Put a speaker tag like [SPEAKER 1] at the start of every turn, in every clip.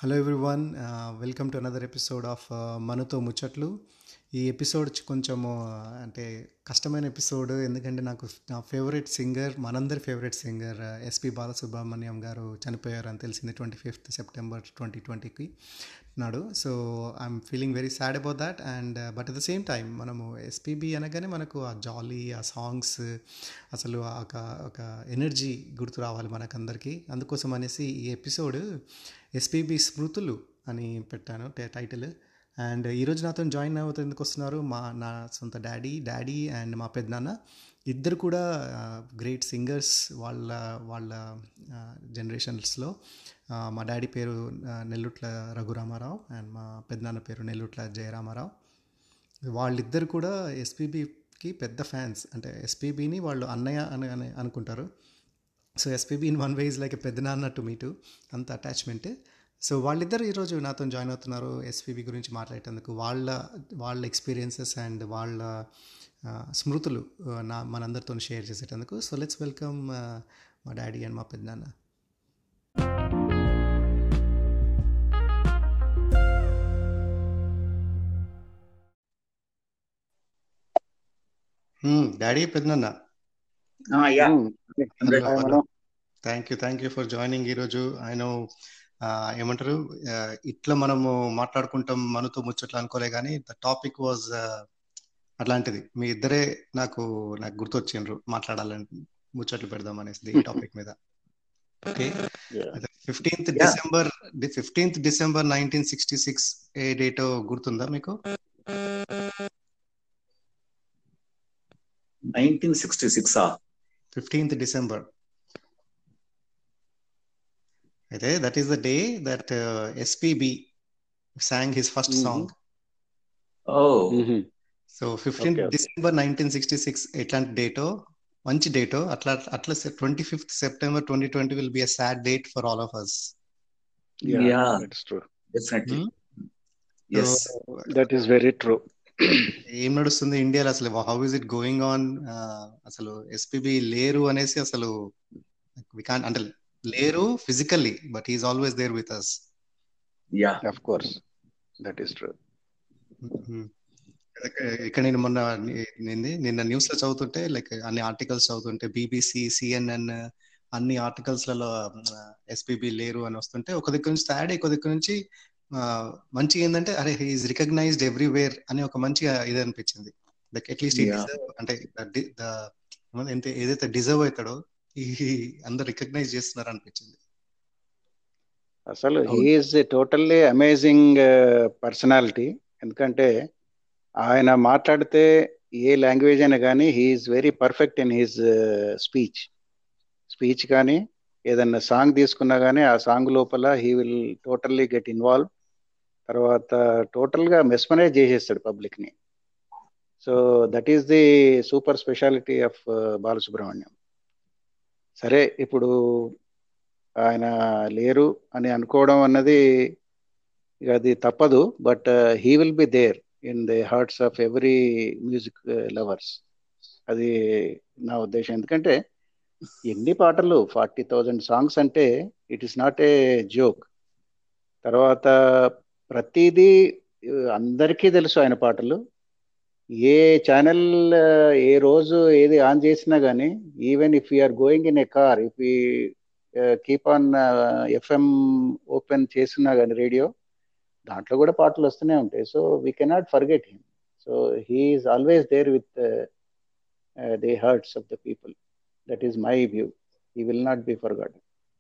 [SPEAKER 1] Hello everyone welcome to another episode of మనతో ముచ్చట్లు ఈ ఎపిసోడ్ చ- కొంచెము అంటే కష్టమైన ఎపిసోడ్ ఎందుకంటే నాకు నా ఫేవరెట్ సింగర్ మనందరి favourite singer SP Balasubrahmanyam garu చనిపోయారు అని తెలిసింది ట్వంటీ ఫిఫ్త్ సెప్టెంబర్ ట్వంటీ ట్వంటీకి నాడు so I'm feeling very sad about that and but at the same time మనము ఎస్పీబీ అనగానే మనకు ఆ జాలీ ఆ సాంగ్స్ అసలు ఆ ఒక ఒక ఎనర్జీ గుర్తు రావాలి మనకందరికీ అందుకోసం అనేసి ఈ ఎపిసోడ్ ఎస్పీబీ స్మృతులు అని పెట్టాను టై- టైటిల్ అండ్ ఈరోజు నాతో జాయిన్ అవుతుందుకు వస్తున్నారు మా నా సొంత డాడీ డాడీ అండ్ మా పెద్దనాన్న ఇద్దరు కూడా గ్రేట్ సింగర్స్ వాళ్ళ వాళ్ళ జనరేషన్స్లో మా డాడీ పేరు ఆ, నెల్లుట్ల రఘురామారావు అండ్ మా పెద్దనాన్న పేరు నెల్లుట్ల జయరామారావు వాళ్ళిద్దరు కూడా ఎస్పీబీకి పెద్ద ఫ్యాన్స్ అంటే ఎస్పీబీని వాళ్ళు అన్నయ్య అని అని అనుకుంటారు so SPB in one way is like పెద్ద నాన్న టు మీ టు అంత అటాచ్మెంట్ సో వాళ్ళిద్దరు ఈరోజు నాతో జాయిన్ అవుతున్నారు ఎస్పీబీ గురించి మాట్లాడేటందుకు వాళ్ళ వాళ్ళ ఎక్స్పీరియన్సెస్ అండ్ వాళ్ళ ఆ, స్మృతులు ఆ, నా మనందరితో షేర్ చేసేటందుకు సో లెట్స్ వెల్కమ్ మా డాడీ అండ్ మా పెద్దనాన్న డాడీ పెద్దనాన్న
[SPEAKER 2] yeah
[SPEAKER 1] hello thank you thank you for joining ఈరోజు ఆయన ఏమంటారు ఆ, ఇట్లా మనము మాట్లాడుకుంటాం మనతో ముచ్చట్లు అనుకోలే కానీ ద టాపిక్ వాజ్ అట్లాంటిది మీ ఇద్దరే నాకు నాకు గుర్తొచ్చిండ్రు మాట్లాడాలని ముచ్చట్లు పెడదాం అనేసి ఈ టాపిక్ మీద okay fifteenth
[SPEAKER 2] Yeah.
[SPEAKER 1] December fifteenth December nineteen sixty six ఏ డేటో గుర్తుందా మీకు
[SPEAKER 2] nineteen sixty six
[SPEAKER 1] fifteenth December అయితే that is the day that SPB song his first
[SPEAKER 3] Mhm.
[SPEAKER 1] Song
[SPEAKER 2] oh
[SPEAKER 1] so fifteenth
[SPEAKER 3] Okay, okay.
[SPEAKER 1] December nineteen sixty six ఎట్లాంటి డేటో మంచి డేటో అట్లా అట్లా twenty fifth September twenty twenty will be a sad date for all of us
[SPEAKER 3] Yeah,
[SPEAKER 2] Yeah.
[SPEAKER 3] that's true.
[SPEAKER 2] Definitely
[SPEAKER 1] Hmm?
[SPEAKER 2] Yes
[SPEAKER 3] That is very true.
[SPEAKER 1] ఏం నడుస్తుంది ఇండియాలో అసలు how is it going on అసలు ఎస్పీబి లేరు అనేసి అసలు we can అంటే లేరు physically but is always there with us
[SPEAKER 2] yeah
[SPEAKER 3] Of course, that is true.
[SPEAKER 1] ఇక్కడ నేను మొన్న నింది నిన్న న్యూస్ లో చదువుతుంటే లైక్ అన్ని ఆర్టికల్స్ చదువుతుంటే బీబీసీ సిఎన్ఎన్ అన్ని ఆర్టికల్స్ లలో ఎస్పీబీ లేరు అని వస్తుంటే ఒక దగ్గర నుంచి సాడ్ ఒక దగ్గర నుంచి ఆ, మంచి ఏంటంటే అరే హీఈస్ రికగ్నైజ్డ్ ఎవ్రీవేర్ అని ఒక మంచి ఇది అనిపించింది లైక్ అట్లీస్ట్ ఈ
[SPEAKER 2] Yeah.
[SPEAKER 1] డిజర్వ్ అంటే the di- the- ఏమంటే ఎంత ఏదైతే డిజర్వ్ అవుతాడో ఈ అందరు రికగ్నైజ్ చేస్తున్నారు అనిపించింది
[SPEAKER 3] అసలు
[SPEAKER 2] అవును.
[SPEAKER 3] హీఈస్ టోటల్లీ అమేజింగ్ పర్సనాలిటీ ఎందుకంటే ఆయన మాట్లాడితే ఏ లాంగ్వేజ్ అయినా కానీ he's very perfect in his speech speech కానీ ఏదన్నా సాంగ్ తీసుకున్నా కానీ ఆ సాంగ్ లోపల he will totally get involve తర్వాత టోటల్గా మెస్మరైజ్ చేసేస్తాడు పబ్లిక్ని so that is the super speciality of Balasubrahmanyam సరే ఇప్పుడు ఆయన లేరు అని అనుకోవడం అన్నది ఇక అది తప్పదు but he will be there in the hearts of every music lovers అది నా ఉద్దేశం ఎందుకంటే ఎన్ని పాటలు ఫార్టీ థౌజండ్ సాంగ్స్ అంటే it is not a joke తర్వాత ప్రతిదీ ఆ, అందరికీ తెలుసు ఆయన పాటలు ఏ ఛానల్ ఏ రోజు ఏది ఆన్ చేసినా కానీ even if you're going in a car if keep on FM open చేసినా కానీ రేడియో దాంట్లో కూడా పాటలు వస్తూనే ఉంటాయి so we cannot forget him so he's always there with the hearts of the people that is my view he will not be forgot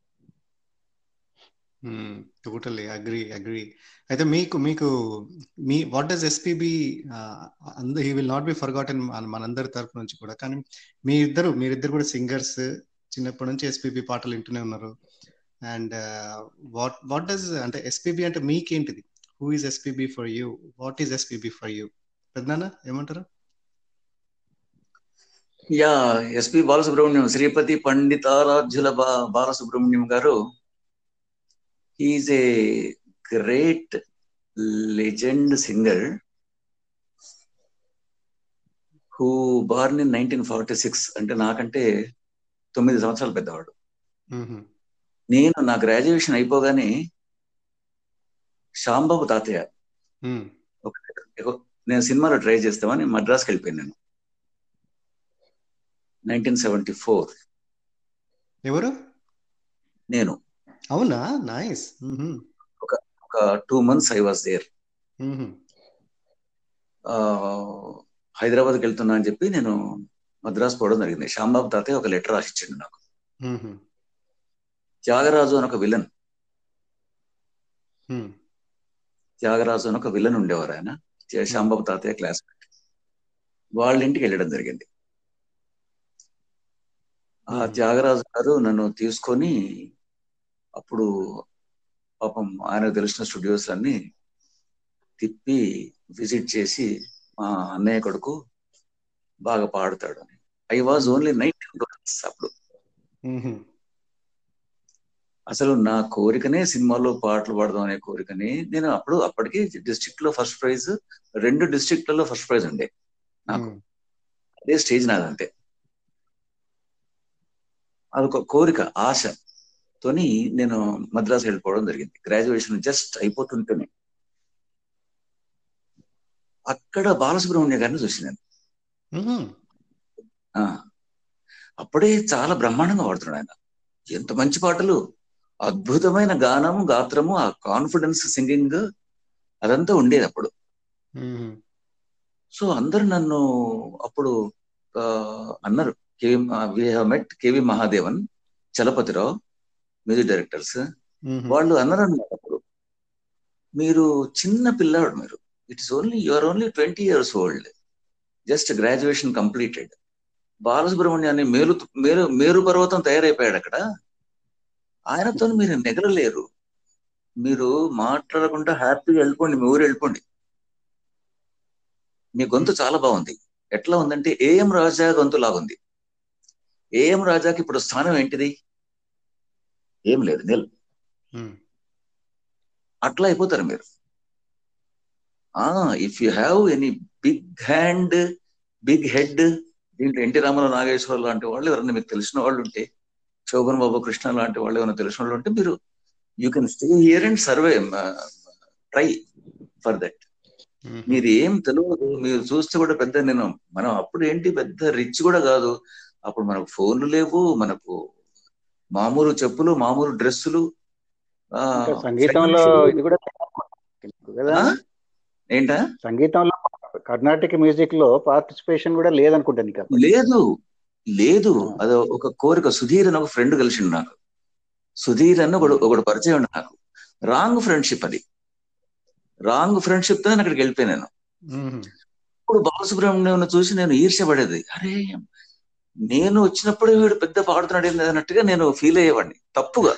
[SPEAKER 1] totally agree agree అయితే మీకు మీకు మీ వాట్ డస్ ఎస్పీబి అందరు he will not be forgotten మనందరి తరపు నుంచి కూడా కానీ మీ ఇద్దరు మీరిద్దరు కూడా సింగర్స్ చిన్నప్పటి నుంచి ఎస్పీబి పాటలు వింటూనే ఉన్నారు అండ్ వాట్ వాట్ డస్ అంటే ఎస్పీబి అంటే మీకేంటిది who is SPB for you what is SPB for you పెద్దనా ఏమంటారు
[SPEAKER 2] యా ఎస్పి బాలసుబ్రహ్మణ్యం శ్రీపతి పండితారాధ్యుల బా Balasubrahmanyam garu is a great legend singer who born in nineteen forty six అంటే నాకంటే తొమ్మిది సంవత్సరాలు పెద్దవాడు నేను నా గ్రాడ్యుయేషన్ అయిపోగానే శాంబాబు తాతయ్య
[SPEAKER 1] ఉమ్,
[SPEAKER 2] ఒక ఒక- నేను సినిమాలో ట్రై చేస్తామని మద్రాస్కి వెళ్ళిపోయాను నేను నైన్టీన్ సెవెంటీ ఫోర్
[SPEAKER 1] ఎవరు
[SPEAKER 2] నేను
[SPEAKER 1] అవునా నైస్
[SPEAKER 2] ఒక two months I was there హైదరాబాద్కి వెళ్తున్నా అని చెప్పి నేను మద్రాస్ పోవడం జరిగింది శాంబాబు తాతయ్య ఒక లెటర్ రాసిచ్చిండు నాకు త్యాగరాజు అని ఒక విలన్ త్యాగరాజు అని ఒక విలన్ ఉండేవారు ఆయన త్యా- శాంబాబు తాతయ్య క్లాస్ వాళ్ళ ఇంటికి వెళ్ళడం జరిగింది ఆ
[SPEAKER 1] Hmm.
[SPEAKER 2] త్యాగరాజు గారు నన్ను తీసుకొని అప్పుడు పాపం ఆయనకు తెలిసిన స్టూడియోస్ అన్ని తిప్పి విజిట్ చేసి మా అన్నయ్య కొడుకు బాగా పాడతాడు అని ఐ వాజ్ ఓన్లీ నైన్టీన్ అప్పుడు అసలు నా కోరికనే సినిమాలో పాటలు పాడదాం అనే కోరికని నేను అప్పుడు అప్పటికి డిస్ట్రిక్ట్ లో ఫస్ట్ ప్రైజ్ రెండు డిస్ట్రిక్ట్లలో ఫస్ట్ ప్రైజ్ ఉండే నాకు అదే స్టేజ్ నాదంతే అదొక కోరిక ఆశ తోని నేను మద్రాసు వెళ్ళిపోవడం జరిగింది గ్రాడ్యుయేషన్ జస్ట్ అయిపోతుంటేనే అక్కడ బాలసుబ్రహ్మణ్య గారిని చూసి నేను ఆ, అప్పుడే చాలా బ్రహ్మాండంగా పాడుతున్నాడు ఆయన ఎంత మంచి పాటలు అద్భుతమైన గానము గాత్రము ఆ కాన్ఫిడెన్స్ సింగింగ్ అదంతా ఉండేది అప్పుడు సో అందరు నన్ను అప్పుడు ఆ, అన్నారు we have met KV Mahadevan Chalapathirao music directors వాళ్ళు అన్నారు అన్నమాట అప్పుడు మీరు చిన్న పిల్లాడు మీరు it's only your only twenty years old just graduation completed బాలసుబ్రహ్మణ్యాన్ని మేలు మేరు మేరు పర్వతం తయారైపోయాడు అక్కడ ఆయనతో మీరు నెగలలేరు మీరు మాట్లాడకుండా హ్యాపీగా వెళ్ళిపోండి మీ ఊరు వెళ్ళిపోండి మీ గొంతు చాలా బాగుంది ఎట్లా ఉందంటే ఏఎం రాజా గొంతు లాగుంది ఏఎం రాజాకి ఇప్పుడు స్థానం ఏంటిది ఏం లేదు నిల్ అట్లా అయిపోతారు మీరు ఆ if you have any big hand big head దీంట్లో ఎన్టీ రామారావు నాగేశ్వరరావు లాంటి వాళ్ళు ఎవరైనా మీకు తెలిసిన వాళ్ళు ఉంటే శోభన్ బాబు కృష్ణ లాంటి వాళ్ళు ఎవరైనా తెలిసిన వాళ్ళు ఉంటే మీరు you can stay here and survey try for that మీరు ఏం తెలియదు మీరు చూస్తే కూడా పెద్ద నేను మనం అప్పుడు ఏంటి పెద్ద రిచ్ కూడా కాదు అప్పుడు మనకు ఫోన్లు లేవు మనకు మామూలు చెప్పులు మామూలు డ్రెస్సులు ఆ,
[SPEAKER 3] ఇంకా సంగీతంలో
[SPEAKER 2] సైకిల్
[SPEAKER 3] ఇది కూడా కదా
[SPEAKER 2] ఆ? ఏంటా
[SPEAKER 3] సంగీతంలో కర్ణాటక మ్యూజిక్ లో పార్టిసిపేషన్ కూడా లేదనుకుంటా నీకు అప్పుడు.
[SPEAKER 2] లేదు లేదు అది ఒక కోరిక సుధీర్ అని ఒక ఫ్రెండ్ కలిసిండు నాకు సుధీర్ అని ఒకడు ఒకడు పరిచయం ఉండు నాకు రాంగ్ ఫ్రెండ్షిప్ అది రాంగ్ ఫ్రెండ్షిప్ తో నేను అక్కడికి వెళ్ళిపోయాను నేను ఇప్పుడు బాలసుబ్రహ్మణ్యం చూసి నేను ఈర్ష్యపడేది అరే నేను వచ్చినప్పుడే వీడు పెద్ద పాడుతున్నాడు ఏంది అన్నట్టుగా నేను ఫీల్ అయ్యేవాడిని తప్పుగా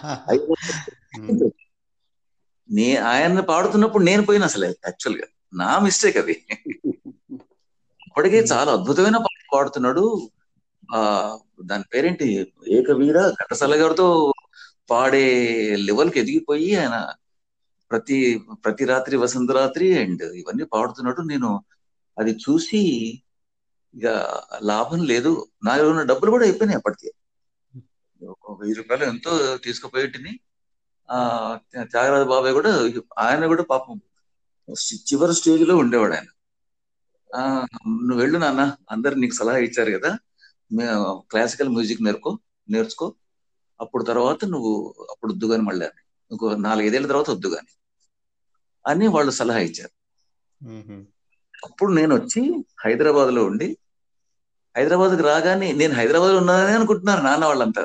[SPEAKER 2] నే ఆయన పాడుతున్నప్పుడు నేను పోయిన అసలు యాక్చువల్ గా నా మిస్టేక్ అది అప్పటికే చాలా అద్భుతమైన పాట పాడుతున్నాడు ఆ దాని పేరేంటి ఏకవీర ఘంటసాల గారితో పాడే లెవెల్ కి ఎదిగిపోయి ఆయన ప్రతి ప్రతి రాత్రి వసంత రాత్రి అండ్ ఇవన్నీ పాడుతున్నాడు నేను అది చూసి ఇక లాభం లేదు నా ఉన్న డబ్బులు కూడా అయిపోయినాయి అప్పటికే ఒక వెయ్యి రూపాయలు ఎంతో తీసుకుపోయేటిని ఆ త్యాగరాజ బాబాయ్ కూడా ఆయన కూడా పాపం చివరి స్టేజ్ లో ఉండేవాడు ఆయన ఆ నువ్వు వెళ్ళు నాన్న అందరు నీకు సలహా ఇచ్చారు కదా క్లాసికల్ మ్యూజిక్ నేర్కో నేర్చుకో అప్పుడు తర్వాత నువ్వు అప్పుడు వద్దు కానీ మళ్ళీ అని ఇంకో నాలుగైదేళ్ల తర్వాత వద్దు కానీ అని వాళ్ళు సలహా ఇచ్చారు అప్పుడు నేను వచ్చి హైదరాబాద్ లో ఉండి హైదరాబాద్ కి రాగానే నేను హైదరాబాద్ లో ఉన్నానని అనుకుంటున్నారు నాన్న వాళ్ళంతా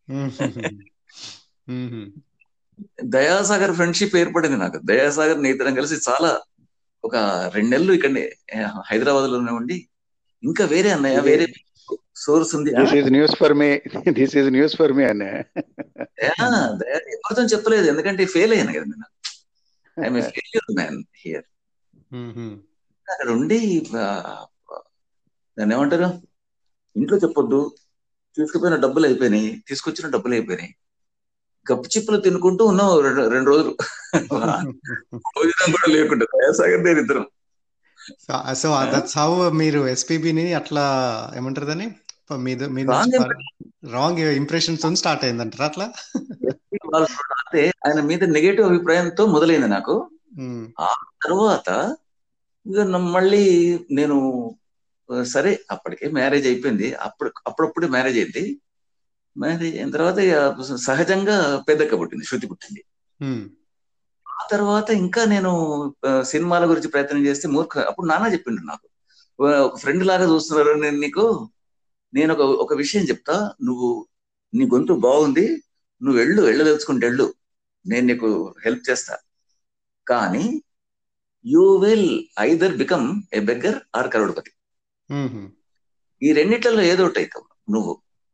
[SPEAKER 2] దయాసాగర్ ఫ్రెండ్షిప్ ఏర్పడింది నాకు దయాసాగర్ నేతరం కలిసి చాలా ఒక రెండు నెలలు ఇక్కడ హైదరాబాద్ లోనే ఉండి ఇంకా వేరే అన్నయ్య వేరే సోర్స్ ఉంది
[SPEAKER 3] this is news for me this is news for me అనే
[SPEAKER 2] ఎవరితో చెప్పలేదు ఎందుకంటే ఫెయిల్ అయ్యాను కదా నేను ఐఎమ్ ఫెయిల్యూర్ మ్యాన్ హియర్ అక్కడ ఉండి దాన్ని ఏమంటారు ఇంట్లో చెప్పొద్దు తీసుకుపోయిన డబ్బులు అయిపోయినాయి తీసుకొచ్చిన డబ్బులు అయిపోయినాయి గప్పు చిప్పులు తినుకుంటూ ఉన్నాం రెండు రోజులు భోజనం కూడా లేకుండా దయాసాగర్ నేను ఇద్దరం
[SPEAKER 1] సో దట్స్ హౌ మీరు ఎస్పీబీని అట్లా ఏమంటారు దాన్ని మీద మీద రాంగ్ ఇంప్రెషన్స్ స్టార్ట్ అయిందంటారా అట్లా
[SPEAKER 2] అంటే ఆయన మీద నెగటివ్ అభిప్రాయంతో మొదలైంది నాకు
[SPEAKER 1] ఉమ్,
[SPEAKER 2] తర్వాత ఇక న- మళ్ళీ నేను ఆ, సరే అప్పటికే మ్యారేజ్ అయిపోయింది అప్పుడు అప్పుడప్పుడు మ్యారేజ్ అయింది మ్యారేజ్ అయిన తర్వాత ఇక సహజంగా పెద్దక్క పుట్టింది శృతి పుట్టింది
[SPEAKER 1] ఉమ్,
[SPEAKER 2] ఆ తర్వాత ఇంకా నేను ఆ, సినిమాల గురించి ప్రయత్నం చేస్తే మూర్ఖ అప్పుడు నాన్న చెప్పిండు నాకు "ఓ, ఒక ఫ్రెండ్ లాగా చూస్తున్నారు నేను నీకు నేను ఒక ఒక విషయం చెప్తా నువ్వు నీ గొంతు బాగుంది నువ్వు వెళ్ళు వెళ్ళదలుచుకుంటే వెళ్ళు నేను నీకు హెల్ప్ చేస్తా కానీ you will either become a beggar or crorepati
[SPEAKER 1] um,
[SPEAKER 2] ఈ రెండిట్లలో ఏదో ఒకటి అవుతావు నువ్వు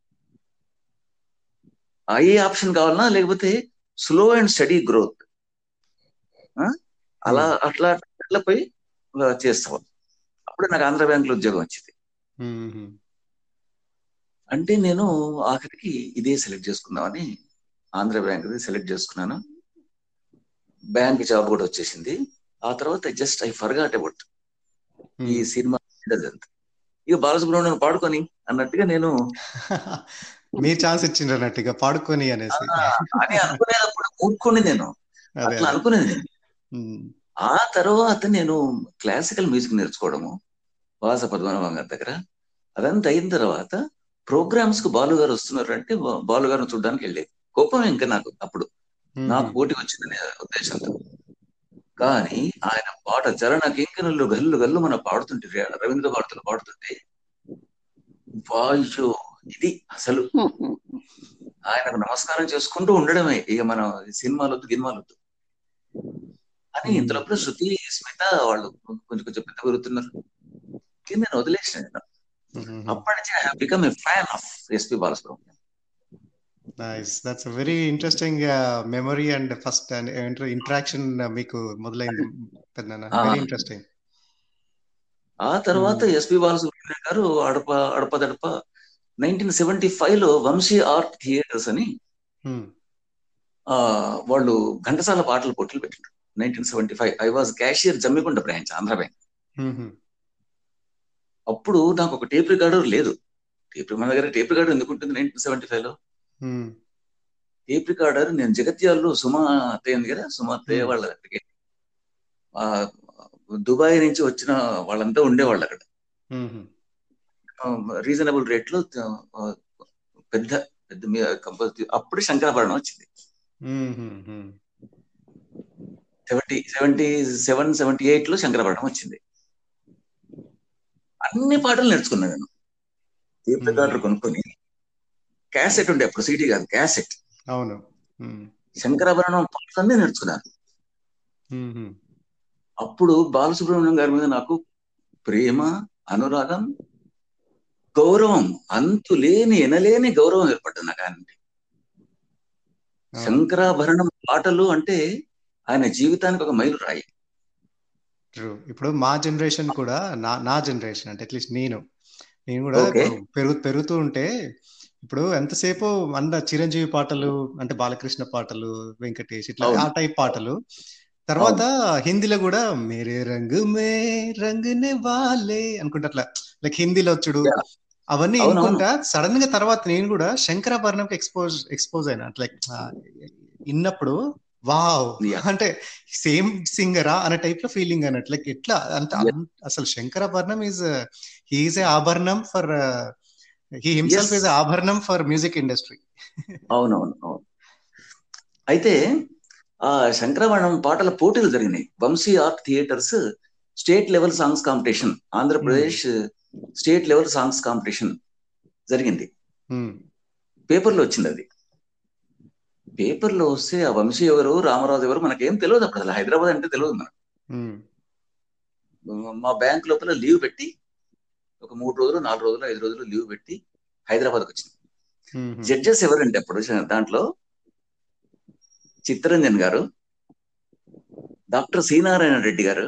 [SPEAKER 2] ఆ ఏ ఆప్షన్ కావాలన్నా లేకపోతే స్లో అండ్ స్టడీ గ్రోత్ అలా అట్లా అట్లా పోయి ఆ, చేస్తావు అప్పుడు నాకు ఆంధ్ర బ్యాంక్ లో ఉద్యోగం వచ్చింది
[SPEAKER 1] ఉమ్,
[SPEAKER 2] అంటే నేను ఆఖరికి ఇదే సెలెక్ట్ చేసుకుందామని ఆంధ్ర బ్యాంక్ సెలెక్ట్ చేసుకున్నాను బ్యాంక్ జాబ్ కూడా వచ్చేసింది ఆ తర్వాత జస్ట్ ఐ ఫర్గాట్ అబౌట్ ఈ
[SPEAKER 1] ఉమ్.
[SPEAKER 2] సినిమా అదంతా ఇక బాలసుబ్రహ్మణ్యం పాడుకొని అన్నట్టుగా నేను
[SPEAKER 1] మీరు ఛాన్స్ ఇచ్చిండ్రు అన్నట్టుగా పాడుకొని అనేసి
[SPEAKER 2] ఆ, అని అనుకునేటప్పుడు కూర్చుని నేను
[SPEAKER 1] అదే
[SPEAKER 2] అట్లా
[SPEAKER 1] అదే
[SPEAKER 2] అనుకునేది నేను
[SPEAKER 1] ఉమ్,
[SPEAKER 2] ఆ తర్వాత నేను క్లాసికల్ మ్యూజిక్ నేర్చుకోవడము వాస పద్మనాభం గారి దగ్గర అదంతా అయిన తర్వాత ప్రోగ్రామ్స్ కు బాలు గారు వస్తున్నారు అంటే బా- బాలు గారిని చూడడానికి వెళ్ళేది కోపం ఇంకా నాకు అప్పుడు నాకు
[SPEAKER 1] ఉమ్,
[SPEAKER 2] పోటీ వచ్చిందనే ఉద్దేశంతో కానీ ఆయన పాట చరణ కింకణులు గల్లు గల్లు మన పాడుతుంటే ర- రవీంద్ర భారతులు పాడుతుంటే వాయ్యో ఇది అసలు ఆయనకు నమస్కారం చేసుకుంటూ ఉండడమే ఇక మనం సినిమాలొద్దు గినిమాలొద్దు అని
[SPEAKER 1] ఉమ్,
[SPEAKER 2] ఇంతలోపల శృతి స్మిత వాళ్ళు కొంచెం కొంచెం పెద్ద పెరుగుతున్నారు కింద నేను వదిలేసిన నేను
[SPEAKER 1] ఉమ్.
[SPEAKER 2] అప్పటి నుంచి I have become a fan of SP Balasubrahmanyam
[SPEAKER 1] nice that's very interesting memory and first and interaction మీకు మొదలైంది పెద్దనా
[SPEAKER 2] ఆ,
[SPEAKER 1] వెరీ ఇంట్రెస్టింగ్
[SPEAKER 2] ఆ తర్వాత ఎస్పి బాలసుబ్రహ్మణ్యం గారు అడప అడపదడప నైన్టీన్ సెవెంటీ ఫైవ్ లో వంశీ ఆర్ట్ థియేటర్స్ అని ఆ వాళ్ళు ఘంటసాల పాటల పోటీలు పెట్టారు nineteen seventy five I was cashier Jammikunta branch Andhra bank అప్పుడు నాకు ఒక టేప్ రికార్డర్ లేదు టేప్ మన దగ్గర టేప్ రికార్డర్ ఎందుకు ఉంటుంది నైన్టీన్ సెవెంటీ ఫైవ్ లో టేప్ రికార్డర్ నేను జగత్యాల్లో సుమా అత్తయ్య ఉంది కదా సుమా అత్తయ్య వాళ్ళ దగ్గరికి ఆ దుబాయ్ నుంచి వచ్చిన వాళ్ళంతా ఉండేవాళ్ళు అక్కడ రీజనబుల్ రేట్ లో ఆ, పెద్ద పెద్ద కంపోజ్ అప్పుడు శంకరాభరణం వచ్చింది seventy seventy seven seventy eight లో శంకరాభరణం వచ్చింది అన్ని పాటలు నేర్చుకున్నాను నేను టేప్ రికార్డర్ కొనుక్కొని క్యాసెట్ ఉండే అప్పుడు సీడీ కాదు క్యాసెట్
[SPEAKER 1] అవును
[SPEAKER 2] శంకరాభరణం పాటలన్నీ నేర్చుకున్నాను అప్పుడు బాలసుబ్రహ్మణ్యం గారి మీద నాకు ప్రేమ అనురాగం గౌరవం అంతు లేని ఎనలేని గౌరవం ఏర్పడ్డది నాకు ఆయన అంటే. శంకరాభరణం పాటలు అంటే ఆయన జీవితానికి ఒక మైలు రాయి
[SPEAKER 1] ట్రూ ఇప్పుడు మా జనరేషన్ కూడా నా నా జనరేషన్ అంటే అట్లీస్ట్ నేను నేను కూడా
[SPEAKER 2] Okay.
[SPEAKER 1] ఇప్పుడు పెరుగు పెరుగుతూ ఉంటే ఇప్పుడు ఎంతసేపు అన్న చిరంజీవి పాటలు అంటే బాలకృష్ణ పాటలు వెంకటేష్ ఇట్లా
[SPEAKER 2] అవును.
[SPEAKER 1] ఆ టైప్ పాటలు తర్వాత హిందీలో కూడా మేరే రంగు మే రంగునే వాలే అనుకుంటా అట్లా లైక్ హిందీలో వచ్చుడు
[SPEAKER 2] Yeah.
[SPEAKER 1] అవన్నీ
[SPEAKER 2] అవునవును.
[SPEAKER 1] వినుకుంటా సడన్ గా తర్వాత నేను కూడా శంకరాభరణంకి ఎక్స్పోజ్ ఎక్స్పోజ్ అయినా అట్లా విన్నప్పుడు వావ్
[SPEAKER 2] Yeah.
[SPEAKER 1] అంటే సేమ్ సింగరా అనే టైప్ లో ఫీలింగ్ అన్నట్టు లైక్ ఎట్లా అంటే అన్- అసలు శంకరాభరణం ఈజ్ హీఈస్ ఏ ఆభరణం for he himself
[SPEAKER 2] Yes.
[SPEAKER 1] Is ఆభరణం ఫర్ మ్యూజిక్ ఇండస్ట్రీ
[SPEAKER 2] అవునవును అవును అయితే ఆ శంకరవరణం పాటల పోటీలు జరిగినాయి Vamsi art theatres state level songs competition Andhra Pradesh state level songs competition జరిగింది పేపర్లో వచ్చింది అది పేపర్లో వస్తే ఆ వంశీ ఎవరు రామరాజు ఎవరు మనకేం తెలియదు అప్పుడు అసలు హైదరాబాద్ అంటే తెలియదు మనకు మా బ్యాంక్ లోపల లీవ్ పెట్టి ఒక మూడు రోజులు నాలుగు రోజులు ఐదు రోజులు లీవ్ పెట్టి హైదరాబాద్కి వచ్చింది జడ్జెస్ ఎవరంటే అప్పుడు దాంట్లో చిత్తరంజన్ గారు డాక్టర్ శ్రీనారాయణ రెడ్డి గారు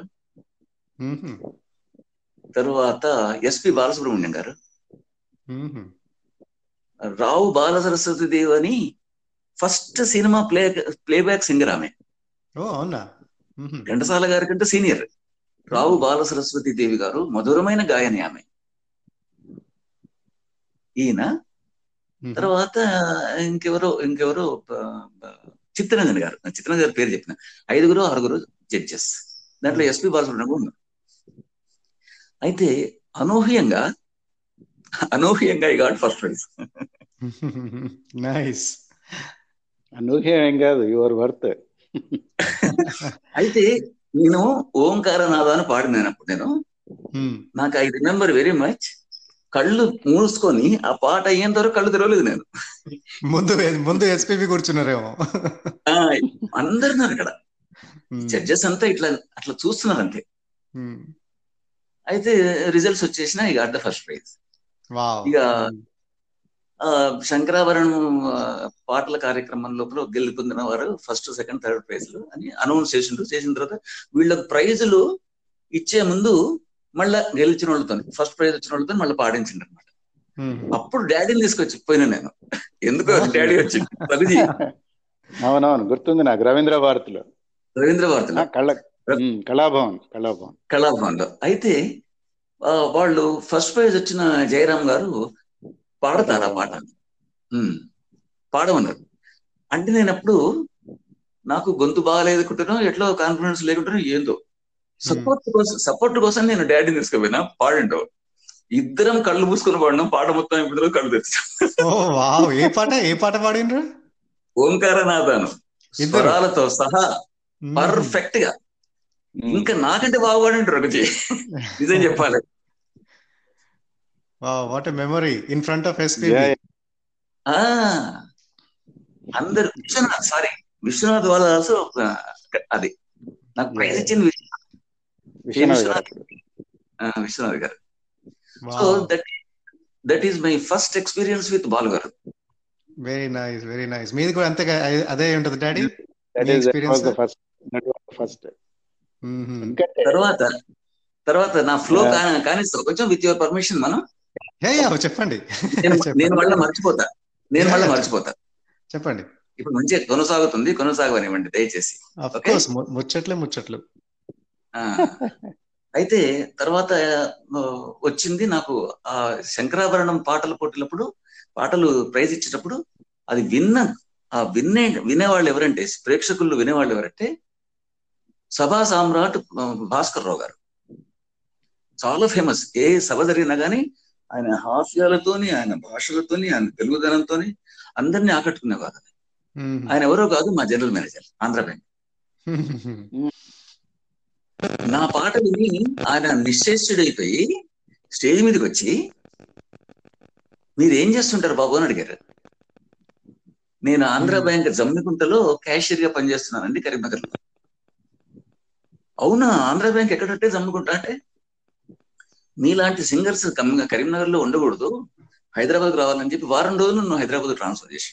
[SPEAKER 2] తరువాత ఎస్పి బాలసుబ్రహ్మణ్యం గారు రావు బాల సరస్వతి దేవ్ అని first cinema play playback singer ఆమె
[SPEAKER 1] ఓ అవునా
[SPEAKER 2] ఘంటసాల గారి కంటే సీనియర్ రావు బాల సరస్వతి దేవి గారు మధురమైన గాయని ఆమె ఈయన తర్వాత ఇంకెవరో ఇంకెవరో చిత్తరంజన్ గారు చిత్తరంజన్ గారి పేరు చెప్పిన ఐదుగురు ఆరుగురు జడ్జెస్ దాంట్లో ఎస్పి బాలసుబ్రహ్మణ్యం ఉన్నారు అయితే అనూహ్యంగా అనూహ్యంగా ఈ గాడ్ ఫస్ట్ ప్రైజ్
[SPEAKER 1] నైస్
[SPEAKER 3] అనూహ్యం ఏం కాదు యువర్ వర్త్
[SPEAKER 2] అయితే నేను ఓంకారనాథ అని పాడినాను అప్పుడు నేను నాకు ఐ రిమెంబర్ వెరీ మచ్ కళ్ళు మూసుకొని ఆ పాట అయ్యేంత వరకు కళ్ళు తెరవలేదు నేను
[SPEAKER 1] ముందు ముందు ఎస్పీబీ కూర్చున్నారేమో
[SPEAKER 2] ఆ, అందరు ఉన్నారు అక్కడ జడ్జెస్ అంతా ఇట్లా అట్లా చూస్తున్నారు అంతే అయితే రిజల్ట్స్ వచ్చేసిన ఇక అడ్డ ఫస్ట్ ప్రైజ్
[SPEAKER 1] వావ్
[SPEAKER 2] ఇక ఆ, శంకరాభరణం ఆ, పాటల కార్యక్రమం లోపల గెలుపొందిన వారు ఫస్ట్ సెకండ్ థర్డ్ ప్రైజ్లు అని అనౌన్స్ చేసిండ్రు చేసిన తర్వాత వీళ్ళకి ప్రైజులు ఇచ్చే ముందు మళ్ళా గెలిచిన వాళ్ళతో ఫస్ట్ ప్రైజ్ వచ్చిన వాళ్ళతో మళ్ళీ పాడించిండ్రు అనమాట అప్పుడు డాడీని తీసుకొచ్చి పోయినా నేను ఎందుకో డాడీ వచ్చి రఘుజీ
[SPEAKER 3] అవునవును గుర్తుంది నాకు రవీంద్ర భారతిలో
[SPEAKER 2] రవీంద్ర భారతిలో
[SPEAKER 3] ఆ, కళ ఉమ్, కళాభవన్ కళాభవన్
[SPEAKER 2] కళాభవన్ లో అయితే ఆ, వాళ్ళు ఫస్ట్ ప్రైజ్ వచ్చిన జయరాం గారు పాడతారు ఆ పాట ఉమ్, పాడమన్నారు అంటే నేను అప్పుడు నాకు గొంతు బాగాలేదుకుంటున్నా ఎట్లా కాన్ఫిడెన్స్ లేకుంటున్నా ఏందో సపోర్ట్ కోసం సపోర్ట్ కోసం నేను డాడీని తీసుకుపోయినా పాడిండు ఇద్దరం కళ్ళు మూసుకొని పాడినాం పాట మొత్తం ఇప్పుడు కళ్ళు తెచ్చాం
[SPEAKER 1] ఓ వావ్ ఏ పాట ఏ పాట పాడిండ్రు
[SPEAKER 2] ఓంకారనాథాను
[SPEAKER 1] ఇద్దరు?
[SPEAKER 2] స్వరాలతో సహా పర్ఫెక్ట్ గా ఇంకా నాకంటే బాగా పాడిండ్రు ఒకటి నిజం చెప్పాలి
[SPEAKER 1] wow what a memory in front of SP
[SPEAKER 3] Yeah, yeah.
[SPEAKER 2] ఆ అందరు విశ్వనాథ్ సారీ విశ్వనాథ్ వాళ్ళ also ఒక అది నాకు ప్రైజ్ ఇచ్చింది విశ్వ-
[SPEAKER 3] విశ్వనాథ్ గారు అప్పుడు.
[SPEAKER 2] ఆ, Viswanath garu so that that is my first experience with Balu garu
[SPEAKER 1] very nice very nice మీది కూడా అంతే అదే ఉంటుంది డాడీ
[SPEAKER 3] That
[SPEAKER 1] మీ
[SPEAKER 3] is- that
[SPEAKER 1] experience,
[SPEAKER 3] was the
[SPEAKER 1] sir?
[SPEAKER 3] first. That was the first. ఎందుకంటే
[SPEAKER 2] తర్వాత తర్వాత నా ఫ్లో
[SPEAKER 3] Yeah.
[SPEAKER 2] కానిస్తా కొంచెం విత్ యువర్ పర్మిషన్ మనం
[SPEAKER 1] హే చెప్పండి
[SPEAKER 2] నేను
[SPEAKER 1] చెప్పండి.
[SPEAKER 2] నేను మళ్ళీ మర్చిపోతా నేను
[SPEAKER 1] Yeah,
[SPEAKER 2] మళ్ళీ
[SPEAKER 1] yeah.
[SPEAKER 2] మర్చిపోతా
[SPEAKER 1] చెప్పండి
[SPEAKER 2] ఇప్పుడు మంచిగా కొనసాగుతుంది కొనసాగనివ్వండి దయచేసి
[SPEAKER 1] అఫ్
[SPEAKER 2] Okay.
[SPEAKER 1] కోర్స్ ముచ్చట్లే ముచ్చట్లు
[SPEAKER 2] ఆ, అయితే తర్వాత ఆ, వచ్చింది నాకు ఆ శంకరాభరణం పాటల పోటీలప్పుడు పాటలు ప్రైజ్ ఇచ్చేటప్పుడు అది విన్న ఆ విన్నే వినేవాళ్ళు ఎవరంటే ప్రేక్షకులు వినేవాళ్ళు ఎవరంటే సభా సామ్రాట్ ఆ, భాస్కర్ రావు గారు చాలా ఫేమస్ ఏ సభ జరిగినా కానీ ఆయన హాస్యాలతోని ఆయన భాషలతోని ఆయన తెలుగుదనంతోని అందరినీ ఆకట్టుకునేవారు ఆయన ఎవరో కాదు మా జనరల్ మేనేజర్ ఆంధ్ర బ్యాంక్ నా పాట విని ఆయన నిశ్చేష్టుడైపోయి స్టేజ్ మీదకి వచ్చి మీరు ఏం చేస్తుంటారు బాబు అని అడిగారు నేను ఆంధ్ర
[SPEAKER 1] Hmm.
[SPEAKER 2] బ్యాంక్ జమ్మికుంటలో క్యాషియర్ గా పనిచేస్తున్నానండి కరీంనగర్ లో అవునా ఆంధ్ర బ్యాంక్ ఎక్కడంటే జమ్మికుంట అంటే మీలాంటి సింగర్స్ కరీంనగర్ లో ఉండకూడదు హైదరాబాద్ రావాలని చెప్పి వారం రోజులు నన్ను హైదరాబాద్ ట్రాన్స్ఫర్ చేసి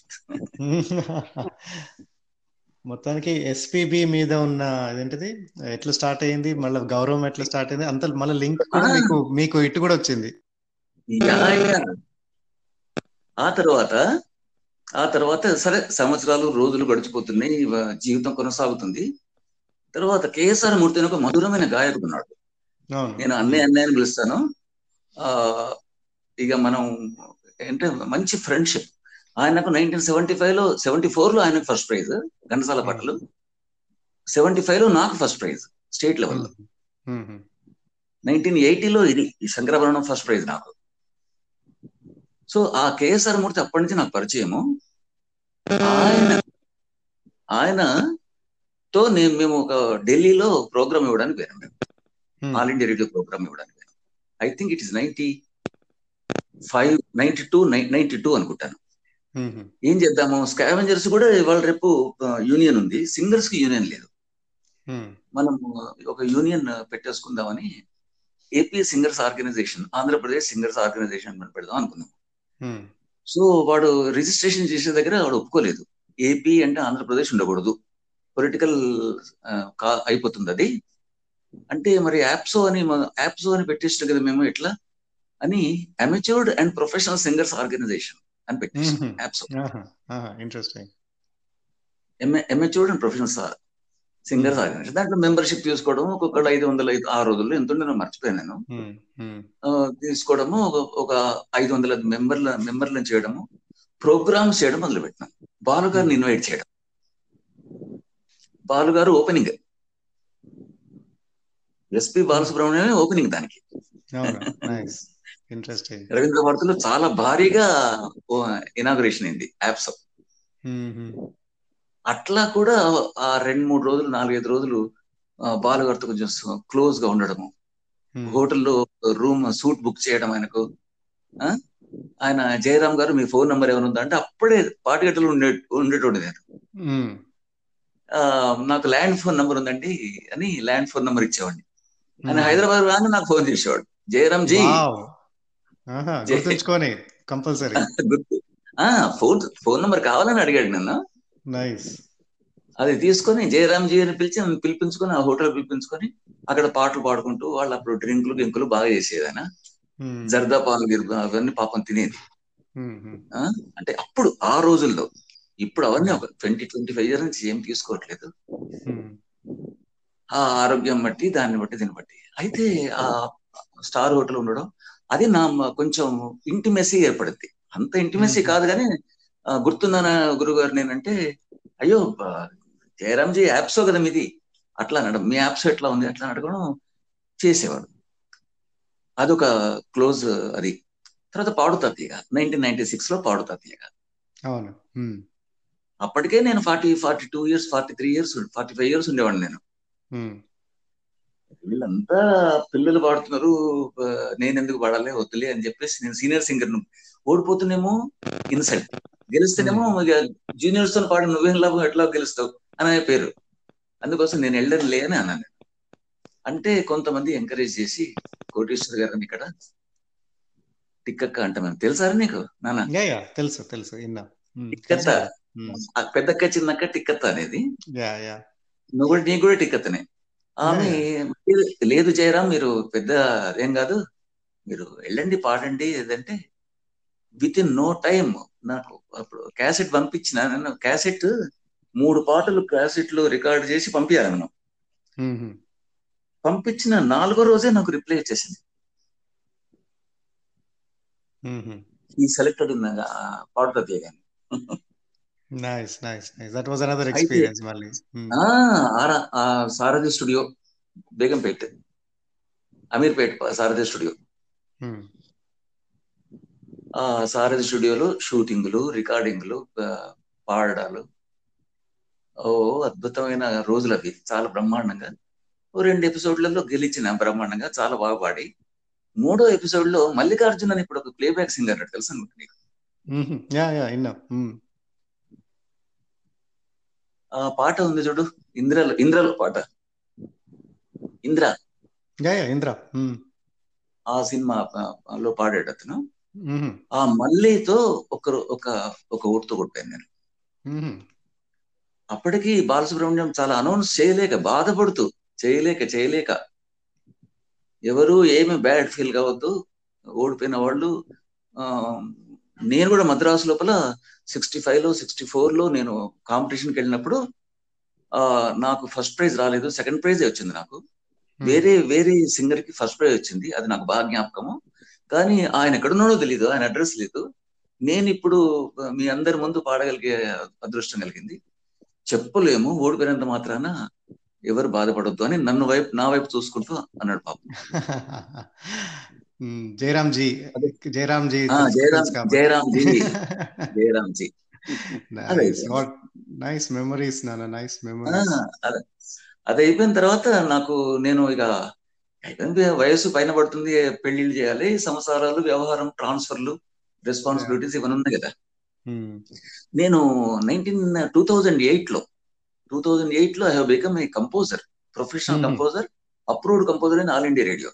[SPEAKER 1] మొత్తానికి ఎస్పీబి మీద ఉన్న అదేంటిది ఎట్లా స్టార్ట్ అయింది మళ్ళీ గౌరవం ఎట్లా స్టార్ట్ అయింది అంత మళ్ళీ లింక్ కూడా
[SPEAKER 2] Ah.
[SPEAKER 1] మీకు మీకు ఇటు కూడా వచ్చింది
[SPEAKER 2] యా, యా. ఆ తర్వాత ఆ తర్వాత సరే సంవత్సరాలు రోజులు గడిచిపోతున్నాయి వ- జీవితం కొనసాగుతుంది తర్వాత కేఎస్ఆర్ మూర్తి అని ఒక మధురమైన గాయకుడు ఉన్నాడు
[SPEAKER 1] అవును
[SPEAKER 2] నేను అన్నయ్య అన్నయ్య అని పిలుస్తాను ఆ ఇక మనం అంటే మంచి ఫ్రెండ్షిప్ ఆయనకు నైన్టీన్ సెవెంటీ ఫైవ్ లో సెవెంటీ ఫోర్ లో ఆయనకు ఫస్ట్ ప్రైజ్ ఘంటసాల పాటలు సెవెంటీ ఫైవ్ లో నాకు ఫస్ట్ ప్రైజ్ స్టేట్ లెవెల్
[SPEAKER 1] మ్మ్.
[SPEAKER 2] నైన్టీన్ ఎయిటీలో ఇది ఈ శంకరాభరణం ఫస్ట్ ప్రైజ్ నాకు సో ఆ కేఎస్ఆర్ మూర్తి అప్పటి నుంచి నాకు పరిచయము ఆయన ఆయన తో నేను మేము ఒక ఢిల్లీలో ప్రోగ్రామ్ ఇవ్వడానికి పోయాం మేము
[SPEAKER 1] మ్మ్.
[SPEAKER 2] ఆల్ ఇండియా రేడియో ప్రోగ్రామ్ ఇవ్వడానికి పోయాం I think it is ninety five ninety two ninety two అనుకుంటాను
[SPEAKER 1] మ్మ్.
[SPEAKER 2] ఏం చేద్దాము స్కావెంజర్స్ కూడా ఇవాళ రేపు యూనియన్ ఉంది సింగర్స్ కి యూనియన్ లేదు
[SPEAKER 1] మ్మ్.
[SPEAKER 2] మనం ఒక యూనియన్ పెట్టేసుకుందామని AP singers organisation Andhra Pradesh singers organisation మనం పెడదాం అనుకున్నాం
[SPEAKER 1] మ్మ్.
[SPEAKER 2] సో వాడు రిజిస్ట్రేషన్ చేసే దగ్గర వాడు ఒప్పుకోలేదు ఏపీ అంటే ఆంధ్రప్రదేశ్ ఉండకూడదు పొలిటికల్ అయిపోతుంది అది అంటే మరి యాప్సో అని యాప్సో అని పెట్టేసిన కదా మేము ఎట్లా అని amateur and professional singers organisation అని పెట్టేసాం
[SPEAKER 1] మ్మ్.
[SPEAKER 2] యాప్సో
[SPEAKER 1] ఆహా. ఆహా. Interesting
[SPEAKER 2] amateur and professional singers organisation దాంట్లో మెంబర్షిప్ తీసుకోవడం ఒక్కొక్కళ్ళు ఐదు వందల ఐదు ఆ రోజుల్లో ఎంత నేను మర్చిపోయాను నేను
[SPEAKER 1] మ్మ్. మ్మ్.
[SPEAKER 2] ఆ, తీసుకోవడము ఒక- ఒక ఐదు వందల మెంబర్ల మెంబర్లను చేయడము ప్రోగ్రామ్స్ చేయడం మొదలు పెట్టినాం బాలు గారిని ఇన్వైట్ చేయడం బాలు గారు ఓపెనింగ్ ఎస్పి బాలసుబ్రహ్మణ్యమే ఓపెనింగ్ దానికి
[SPEAKER 1] అవును నైస్ ఇంట్రెస్టింగ్
[SPEAKER 2] రవీంద్ర భారతిలో చాలా భారీగా ఇనాగ్రేషన్ అయింది యాప్స్ అట్లా కూడా ఆ రెండు మూడు రోజులు నాలుగైదు రోజులు ఆ, బాలుగారితో కొంచెం క్లోజ్ గా ఉండడము హోటల్లో రూమ్ సూట్ బుక్ చేయడం ఆయనకు ఆ? ఆయన జయరామ్ గారు మీ ఫోన్ నంబర్ ఏమైనా ఉందా అంటే అప్పుడే పాటిగట్టలు ఉండే ఉండేటోడి నేను ఆ, నాకు ల్యాండ్ ఫోన్ నంబర్ ఉందండి అని ల్యాండ్ ఫోన్ నంబర్ ఇచ్చేవాడిని ఆయన హైదరాబాద్ రాగానే నాకు ఫోన్ చేసేవాడు జయరామ్ జీ జై-
[SPEAKER 1] గుర్తుంచుకొని కంపల్సరీ
[SPEAKER 2] గుర్తు ఆ ఫోన్ ఫోన్ నంబర్ కావాలని అడిగాడు నన్ను
[SPEAKER 1] నైస్
[SPEAKER 2] అది తీసుకొని జయరామ్ జీ అని పిలిచి నన్ను పిలిపించుకొని ఆ హోటల్ పిలిపించుకొని అక్కడ పాటలు పాడుకుంటూ వాళ్ళు అప్పుడు డ్రింకులు గింకులు బాగా చేసేది ఆయన జర్దా పాలు గిర్దా అవన్నీ పాపం తినేది ఆ? అంటే అప్పుడు ఆ రోజుల్లో ఇప్పుడు అవన్నీ ఒక ట్వంటీ ట్వంటీ ఫైవ్ ఇయర్స్ నుంచి ఏం తీసుకోవట్లేదు ఆ ఆరోగ్యం బట్టి దాన్ని బట్టి దీన్ని బట్టి అయితే ఆ స్టార్ హోటల్ ఉండడం అది నా మ- కొంచెం ఇంటిమెసీ ఏర్పడింది అంత ఇంటిమెసీ
[SPEAKER 1] మ్మ్.
[SPEAKER 2] కాదు కానీ ఆ, గుర్తుందా గురుగారు నేనంటే అయ్యో బ- జయరామ్జీ యాప్స్ కదా మీది అట్లా అనడం మీ యాప్స్ ఎట్లా ఉంది అట్లా అడగడం చేసేవాడు అదొక క్లోజ్ అది తర్వాత పాడుతా తీగ నైన్టీన్ నైన్టీ సిక్స్ లో పాడుతా తీగ
[SPEAKER 1] అవును ఉమ్,
[SPEAKER 2] అప్పటికే నేను forty forty two years forty three years forty five years ఉండేవాడిని నేను
[SPEAKER 1] ఉమ్,
[SPEAKER 2] వీళ్ళంతా పిల్లలు పాడుతున్నారు ఆ, నేను ఎందుకు పాడాలి వద్దులే అని చెప్పేసి నేను సీనియర్ సింగర్ ఓడిపోతున్నామో ఇన్సల్ట్ గెలిస్తేనేమో ఇక జూనియర్స్ తో పాడి నువ్వేం లాభం ఎట్లా గెలుస్తావు అనే పేరు అందుకోసం నేను వెళ్ళను లే అని అన్నాను అంటే కొంతమంది ఎంకరేజ్ చేసి కోటేశ్వర్ గారిని ఇక్కడ టిక్కక్క అంటామని తెలుసారా నీకు నాన్న
[SPEAKER 1] యా యా తెలుసు తెలుసు విన్నా ఉమ్,
[SPEAKER 2] టిక్కత్త
[SPEAKER 1] తెలుసు. ఉమ్,
[SPEAKER 2] ఆ పెద్దక్క చిన్నక్క టిక్కత్త అనేది
[SPEAKER 1] యా యా
[SPEAKER 2] నువ్వు కూడా నీకు కూడా టిక్కత్తనే ఆమె "లేదు- లేదు జయరాం మీరు పెద్ద అదేం కాదు మీరు వెళ్ళండి పాడండి ఏదంటే విత్ ఇన్ నో టైం నాకు అప్పుడు క్యాసెట్ పంపించిన నన్ను క్యాసెట్ మూడు పాటలు క్యాసెట్లు రికార్డ్ చేసి పంపించాలి మనం
[SPEAKER 1] ఉమ్, ఉమ్,
[SPEAKER 2] పంపించిన నాలుగో రోజే నాకు రిప్లై వచ్చేసింది
[SPEAKER 1] ఉమ్, ఉమ్.
[SPEAKER 2] ఈ సెలెక్టెడ్ పాడుతుంది కానీ
[SPEAKER 1] nice nice nice that was another
[SPEAKER 2] అయితే-
[SPEAKER 1] ఎక్స్పీరియన్స్ మళ్ళీ ఉమ్,
[SPEAKER 2] ఆ ఆరా- ఆ సారథి స్టూడియో బేగంపేట్ అమీర్పేట్ సారథి స్టూడియో
[SPEAKER 1] ఉమ్,
[SPEAKER 2] ఆ సారథి స్టూడియోలో షూటింగ్లు రికార్డింగ్లు ఆ, పాడడాలు ఓ అద్భుతమైన రోజులు అవి చాలా బ్రహ్మాండంగా ఓ రెండు ఎపిసోడ్లలో గెలిచిన బ్రహ్మాండంగా చాలా బాగా పాడి మూడో ఎపిసోడ్ లో మల్లికార్జున్ అని ఇప్పుడు ఒక ప్లేబ్యాక్ సింగర్ అన్నాడు తెలుసు అనుకుంటా నీకు
[SPEAKER 1] ఉమ్, ఉమ్, యా యా విన్నా ఉమ్,
[SPEAKER 2] ఆ పాట ఉంది చూడు ఇంద్రలో ఇంద్రలో పాట ఇంద్ర
[SPEAKER 1] యా యా ఇంద్ర ఉమ్,
[SPEAKER 2] ఆ సినిమా ఆ, లో పాడాడు అతను
[SPEAKER 1] ఉమ్,
[SPEAKER 2] ఆ మల్లితో ఒకరు ఒక ఒక ఊటుతో కొట్టాను నేను
[SPEAKER 1] ఉమ్,
[SPEAKER 2] అప్పటికి బాలసుబ్రహ్మణ్యం చాలా అనౌన్స్ చేయలేక బాధపడుతూ చేయలేక చేయలేక ఎవరు ఏమి బ్యాడ్ ఫీల్ కావద్దు ఓడిపోయిన వాళ్ళు ఆ, నేను కూడా మద్రాసు లోపల సిక్స్టీ ఫైవ్ లో సిక్స్టీ ఫోర్ లో నేను కాంపిటీషన్కి వెళ్ళినప్పుడు ఆ నాకు ఫస్ట్ ప్రైజ్ రాలేదు సెకండ్ ప్రైజే వచ్చింది నాకు
[SPEAKER 1] ఉమ్.
[SPEAKER 2] వేరే వేరే సింగర్ కి ఫస్ట్ ప్రైజ్ వచ్చింది అది నాకు బాగా జ్ఞాపకము కానీ ఆయన ఎక్కడున్నాడో తెలియదు ఆయన అడ్రస్ లేదు నేను ఇప్పుడు మీ అందరి ముందు పాడగలిగే అదృష్టం కలిగింది చెప్పలేము ఓడిపోయినంత మాత్రాన ఎవరు బాధపడొద్దు అని నన్ను వైపు నా వైపు చూసుకుంటూ అన్నాడు పాపం
[SPEAKER 1] ఉమ్, జయరామ్ జీ
[SPEAKER 2] అదే.
[SPEAKER 1] జయరామ్ జీ
[SPEAKER 2] ఆ,
[SPEAKER 1] తెలుసు-
[SPEAKER 2] జయరామ్
[SPEAKER 1] తెలుసు కాబట్టి.
[SPEAKER 2] జయరామ్ జీ జయరామ్ జీ అదే.
[SPEAKER 1] నైస్ వాట్ నైస్ మెమరీస్ నాన్న నైస్
[SPEAKER 2] ఆ,
[SPEAKER 1] మెమరీస్
[SPEAKER 2] అదే అది అయిపోయిన తర్వాత నాకు నేను ఇక అయిపోయింది వయసు పైన పడుతుంది పెళ్లిళ్ళు చేయాలి సంసారాలు వ్యవహారం ట్రాన్స్ఫర్లు రెస్పాన్సిబిలిటీస్ ఇవన్నీ ఉన్నాయి కదా నేను నైన్టీన్ టూ థౌజండ్ ఎయిట్ లో టూ థౌజండ్ ఎయిట్ లో I have become a composer professional
[SPEAKER 1] Mhm.
[SPEAKER 2] Composer approved composer in All India Radio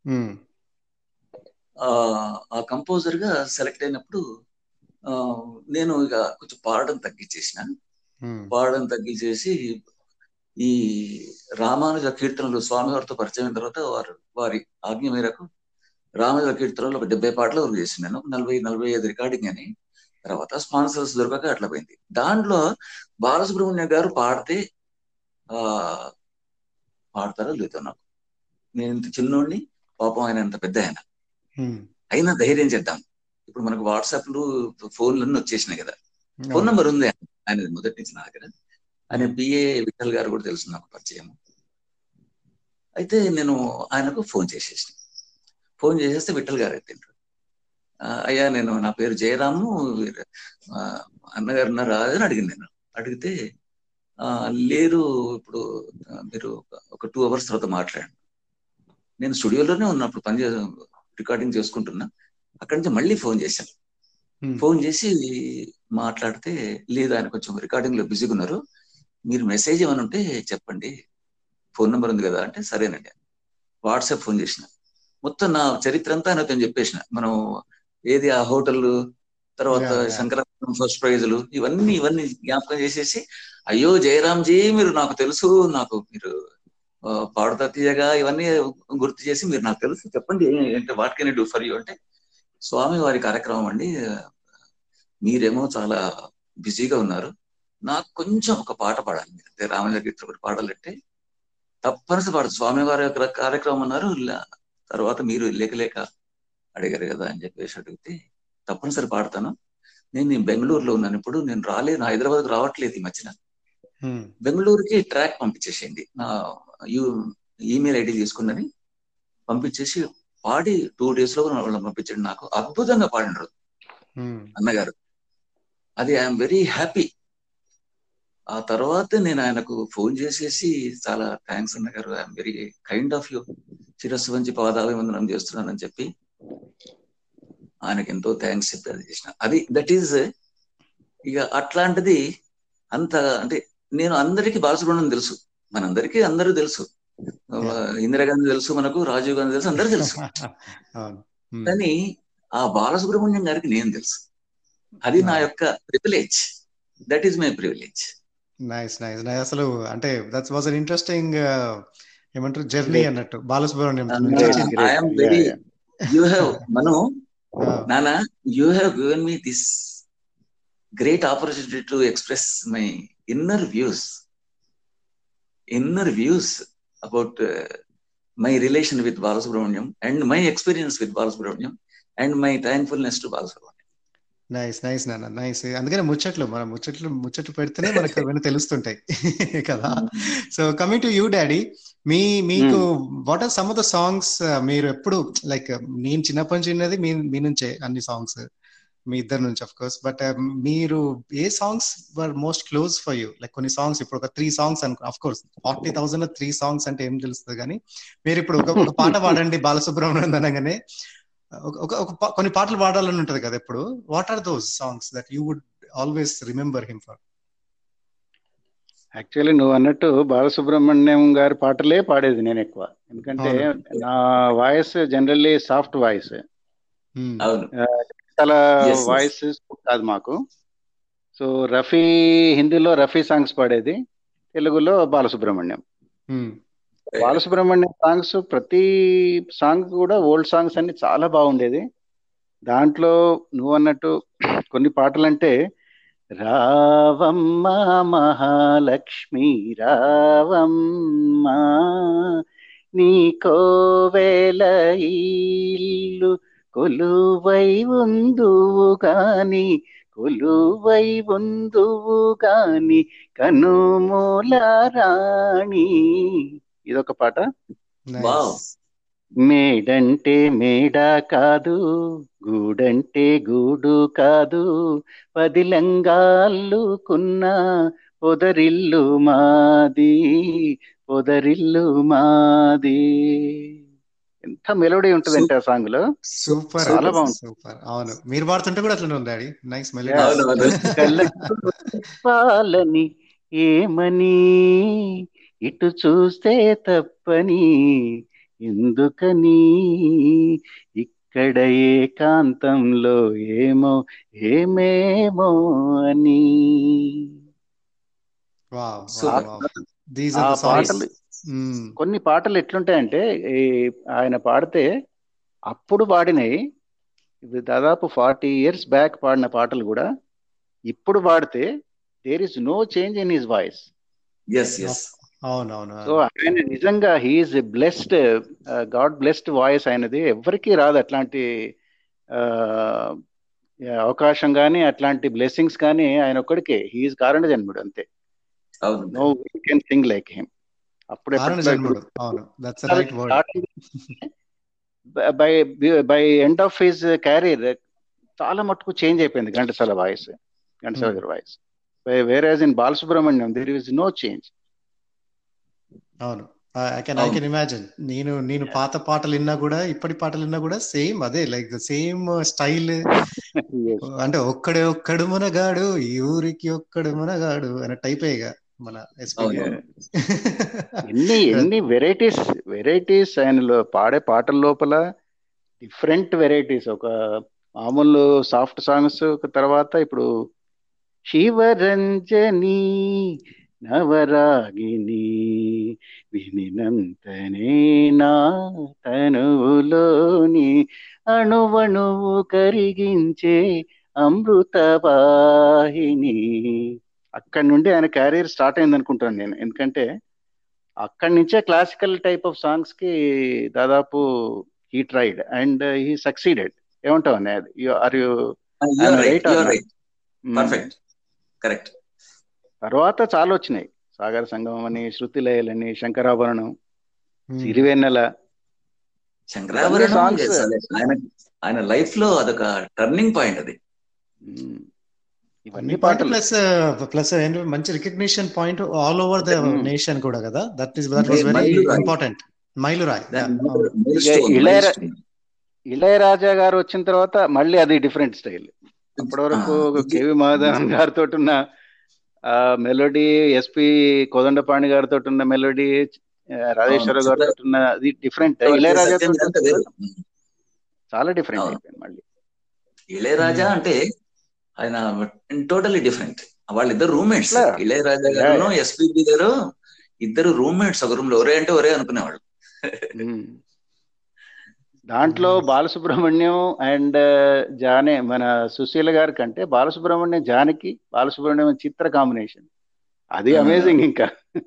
[SPEAKER 2] ఆ కంపోజర్ గా సెలెక్ట్ అయినప్పుడు ఆ, నేను ఇక కొంచెం పాడడం తగ్గించేసిన పాడడం తగ్గించేసి ఈ రామానుజ కీర్తనలు స్వామివారితో పరిచయం అయిన తర్వాత వారు వారి ఆజ్ఞ మేరకు రామానుజ కీర్తనలు ఒక డెబ్బై పాటలు వరకు చేసినాను ఒక నలభై నలభై ఐదు రికార్డింగ్ అని తర్వాత స్పాన్సర్స్ దొరకక అట్లా పోయింది దాంట్లో బాలసుబ్రహ్మణ్య గారు పాడితే ఆ పాడతారో లేదో నాకు నేను ఇంత చిన్నోడిని పాపం ఆయన అంత పెద్ద ఆయన అయినా ధైర్యం చేద్దాం ఇప్పుడు మనకు వాట్సాప్లు ఫోన్లు అన్నీ వచ్చేసినాయి కదా ఫోన్ నంబర్ ఉంది ఆయన మొదటి నుంచి నా దగ్గర ఆయన పిఏ విఠల్ గారు కూడా తెలుసు నాకు పరిచయం అయితే నేను ఆయనకు ఫోన్ చేసేసిన ఫోన్ చేసేస్తే విఠల్ గారు ఎత్తిండ్రు "ఆ, అయ్యా నేను నా పేరు జయరాము వీరు, ఆ, అన్నగారు ఉన్నారా అని అడిగింది నేను అడిగితే "ఆ, లేరు ఇప్పుడు ఆ, మీరు ఒక టూ అవర్స్ తర్వాత మాట్లాడండి నేను స్టూడియోలోనే ఉన్నప్పుడు పని రికార్డింగ్ చేసుకుంటున్నా అక్కడి నుంచి మళ్ళీ ఫోన్ చేశాను
[SPEAKER 1] Hmm.
[SPEAKER 2] ఫోన్ చేసి మాట్లాడితే లేదు ఆయన కొంచెం రికార్డింగ్ లో బిజీగా ఉన్నారు మీరు మెసేజ్ ఏమైనా ఉంటే చెప్పండి ఫోన్ నెంబర్ ఉంది కదా అంటే సరేనండి వాట్సాప్ ఫోన్ చేసిన మొత్తం నా చరిత్ర అంతా ఆయనతో చెప్పేసిన మనం ఏది ఆ హోటల్ తర్వాత
[SPEAKER 1] Yeah, yeah.
[SPEAKER 2] శంకరాపురం ఫస్ట్ ప్రైజులు ఇవన్నీ ఇవన్నీ జ్ఞాపకం చేసేసి అయ్యో జయరామ్జీ మీరు నాకు తెలుసు నాకు మీరు ఆ, పాడుతా తీయగా ఇవన్నీ గుర్తు చేసి మీరు నాకు తెలుసు చెప్పండి ఏంటి what can do for you అంటే స్వామి వారి కార్యక్రమం అండి మీరేమో చాలా బిజీగా ఉన్నారు నాకు కొంచెం ఒక పాట పాడాలి మీరు అంటే రామయ్య గీత ఒకటి పాడాలంటే తప్పనిసరి పాడదు స్వామి వారి యొక్క కార్యక్రమం అన్నారు ల- తర్వాత మీరు లేక లేక అడిగారు కదా అని చెప్పేసి అడిగితే తప్పనిసరి పాడతాను నేను ఈ బెంగళూరులో ఉన్నాను ఇప్పుడు నేను రాలేదు హైదరాబాద్ రావట్లేదు ఈ మధ్యన
[SPEAKER 1] Hmm.
[SPEAKER 2] బెంగళూరుకి ట్రాక్ పంపించేసేయండి నా యూ ఈమెయిల్ ఐడి తీసుకున్నది పంపించేసి పాడి టూ డేస్ లో వాళ్ళని పంపించండి నాకు అద్భుతంగా పాడినారు
[SPEAKER 1] Hmm.
[SPEAKER 2] అన్నగారు అది ఐఎమ్ వెరీ హ్యాపీ ఆ తర్వాత నేను ఆయనకు ఫోన్ చేసేసి చాలా థ్యాంక్స్ అన్నగారు I'm very kind of you శిరస్సు వంచి పాదాభివందనం చేస్తున్నానని చెప్పి ఆయనకి ఎంతో థ్యాంక్స్ చెప్పి అది చేసిన అది దట్ ఈజ్ ఇక అట్లాంటిది అంత అంటే నేను అందరికీ బాలసుబ్రహ్మణ్యం తెలుసు మనందరికీ అందరూ తెలుసు ఇందిరాగాంధీ తెలుసు మనకు రాజీవ్ గాంధీ తెలుసు అందరూ తెలుసు
[SPEAKER 1] అవును Hmm.
[SPEAKER 2] కానీ ఆ బాలసుబ్రహ్మణ్యం గారికి నేను తెలుసు అది నా యొక్క privilege that is my privilege
[SPEAKER 1] nice nice nice అసలు అంటే దట్స్ వాజ్ అన్ ఇంట్రెస్టింగ్ ఏమంటారు జర్నీ
[SPEAKER 3] Great.
[SPEAKER 1] అన్నట్టు బాలసుబ్రహ్మణ్యం
[SPEAKER 2] Uh,
[SPEAKER 1] నుంచి
[SPEAKER 3] Great,
[SPEAKER 1] చిన్న-
[SPEAKER 3] great.
[SPEAKER 2] I'm
[SPEAKER 3] Yeah,
[SPEAKER 2] very
[SPEAKER 3] yeah.
[SPEAKER 2] You have మను
[SPEAKER 1] ఆ,
[SPEAKER 2] నానా you have given me this great opportunity to express my inner views inner views about my relation with Balasubrahmanyam and my experience with Balasubrahmanyam and my thankfulness to Balasubrahmanyam
[SPEAKER 1] nice nice నాన్న nice అందుకనే ముచ్చట్లు మనం ముచ్చట్లు ముచ్చట్లు పెడితేనే మనకు అవన్నీ తెలుస్తుంటాయి కదా so coming to you daddy మీ మీకు what are some of the songs మీరు ఎప్పుడు లైక్ నేను చిన్నప్పటి నుంచి విన్నది మీ మీ నుంచే అన్ని సాంగ్స్ మీ ఇద్దరు నుంచి అఫ్ కోర్స్ బట్ మీరు ఏ songs were most close for you like కొన్ని సాంగ్స్ ఇప్పుడు ఒక త్రీ సాంగ్స్ అనుకో of course forty thousand three songs అంటే ఏం తెలుస్తుంది కానీ మీరు ఇప్పుడు ఒక ఒక పాట పాడండి బాలసుబ్రహ్మణ్యం అనగానే ఒక ఒక- ఒక పా- కొన్ని పాటలు పాడాలని ఉంటది కదా ఇప్పుడు what are those songs that you would always remember him for
[SPEAKER 3] actually నువ్వు అన్నట్టు బాలసుబ్రహ్మణ్యం గారి పాటలే పాడేది నేను ఎక్కువ ఎందుకంటే
[SPEAKER 1] అవును.
[SPEAKER 3] నా వాయిస్ జనరల్లీ సాఫ్ట్ వాయిస్
[SPEAKER 2] అవును
[SPEAKER 3] చాలా
[SPEAKER 2] Yes, yes.
[SPEAKER 3] వాయిస్ కాదు మాకు సో రఫీ హిందీలో రఫీ సాంగ్స్ పాడేది తెలుగులో బాలసుబ్రహ్మణ్యం బాలసుబ్రహ్మణ్యం సాంగ్స్ ప్రతి సాంగ్ కూడా ఓల్డ్ సాంగ్స్ అన్ని చాలా బాగుండేది దాంట్లో నువ్వు అన్నట్టు కొన్ని పాటలంటే రావమ్మ మహాలక్ష్మి రావమ్మ నీ కోవెల ఇల్లు కొలువై ఉందువు గాని కొలువై ఉందువు గాని కనుమూల రాణి ఇదొక పాట
[SPEAKER 2] వావ్
[SPEAKER 3] మేడంటే మేడ కాదు గూడంటే గూడు కాదు పదిలంగాల్లుకున్న పొదరిల్లు మాది పొదరిల్లు మాది ఎంత మెలోడీ ఉంటుందంటే ఆ సాంగ్ లో
[SPEAKER 1] సూపర్
[SPEAKER 3] చాలా బాగుంది.
[SPEAKER 1] సూపర్ అవును మీరు పాడుతుంటే కూడా అట్లనే ఉంది డాడీ నైస్ మెలోడీ
[SPEAKER 2] అవును, అవును.
[SPEAKER 3] కళ్ళకు చెప్పాలని ఏమని ఇటు చూస్తే తప్పని ఎందుకని ఇక్కడ ఏకాంతంలో ఏమో ఏమేమో అని
[SPEAKER 1] wow
[SPEAKER 2] Super.
[SPEAKER 1] These
[SPEAKER 3] uh
[SPEAKER 1] are the songs
[SPEAKER 3] పాటలు కొన్ని పాటలు ఎట్లుంటాయంటే ఈ ఆయన పాడితే అప్పుడు పాడినవి ఇది దాదాపు ఫార్టీ ఇయర్స్ బ్యాక్ పాడిన పాటలు కూడా ఇప్పుడు పాడితే there is no change in his voice
[SPEAKER 2] yes yes
[SPEAKER 1] అవును అవును
[SPEAKER 3] సో ఆయన నిజంగా he is blessed god blessed voice ఆయనది ఎవరికీ రాదు అట్లాంటి ఆ, అవకాశం కానీ అట్లాంటి బ్లెస్సింగ్స్ కానీ ఆయన ఒక్కడికే హీఈస్ కారణ జన్ముడు అంతే
[SPEAKER 2] అవును
[SPEAKER 3] no can sing like him అప్పుడే
[SPEAKER 1] కారణ జన్ముడు అవును that's right word
[SPEAKER 3] by by end of his career చాలా మటుకు చేంజ్ అయిపోయింది ఘంటసాల వాయిస్ ఘంటసాల గారి వాయిస్ వేరేజ్ in Balasubrahmanyam there is no change
[SPEAKER 1] అవును I can I can imagine నేను నేను పాత పాటలు విన్నా కూడా ఇప్పటి పాటలు విన్నా కూడా సేమ్ అదే లైక్ సేమ్ స్టైల్ అంటే ఒక్కడే ఒక్కడు మునగాడు ఈ ఊరికి ఒక్కడు మునగాడు అనే టైప్ ఇక మన
[SPEAKER 3] ఎన్ని ఎన్ని వెరైటీస్ వెరైటీస్ ఆయనలో పాడే పాటల లోపల డిఫరెంట్ వెరైటీస్ ఒక మామూలు సాఫ్ట్ సాంగ్స్ తర్వాత ఇప్పుడు శివరంజని నవరాగిని వినినంతనే నా తనువులోని అణువణువు కరిగించే అమృతవాహిని అక్కడి నుండి ఆయన క్యారియర్ స్టార్ట్ అయింది అనుకుంటాను నేను ఎందుకంటే అక్కడి నుంచే క్లాసికల్ టైప్ ఆఫ్ సాంగ్స్ కి దాదాపు he tried and he succeeded ఏమంటావు అది ఆర్ యు
[SPEAKER 2] పర్ఫెక్ట్ కరెక్ట్
[SPEAKER 3] తర్వాత చాలా వచ్చినాయి సాగర సంగమం అని శృతి లయలని శంకరాభరణం సిరివెన్నెల
[SPEAKER 2] శంకరాభరణం ఆయన ఆయన లైఫ్ లో అదొక టర్నింగ్ పాయింట్ అది
[SPEAKER 3] ఇవన్నీ పాటలు
[SPEAKER 1] ప్లస్ ప్లస్ మంచి recognition point all over the nation కూడా కదా that is that was very important మైలురాయ్
[SPEAKER 3] ఇళయరాజా గారు వచ్చిన తర్వాత మళ్ళీ అది డిఫరెంట్ స్టైల్ అప్పటి వరకు కేవి మాధవన్ గారితో ఉన్న ఆ మెలోడీ ఎస్పి కోదండపాణి గారితో ఉన్న మెలోడీ రాజేశ్వర గారితో ఉన్న అది డిఫరెంట్ ఇళయరాజా చాలా డిఫరెంట్ అయిపోయింది మళ్ళీ
[SPEAKER 2] ఇళయరాజా అంటే ఆయన టోటలీ డిఫరెంట్ వాళ్ళిద్దరు రూమ్మేట్స్ ఇళయరాజా గారు ఎస్పీబి గారు ఇద్దరు రూమ్మేట్స్ ఒక రూమ్ లో ఒరే అంటే ఒరే అనుకునేవాళ్ళు
[SPEAKER 3] దాంట్లో బాలసుబ్రహ్మణ్యం అండ్ జానే మన సుశీల గారి కంటే బాలసుబ్రహ్మణ్యం జానకి బాలసుబ్రహ్మణ్యం చిత్ర కాంబినేషన్ అది అమేజింగ్ ఇంకా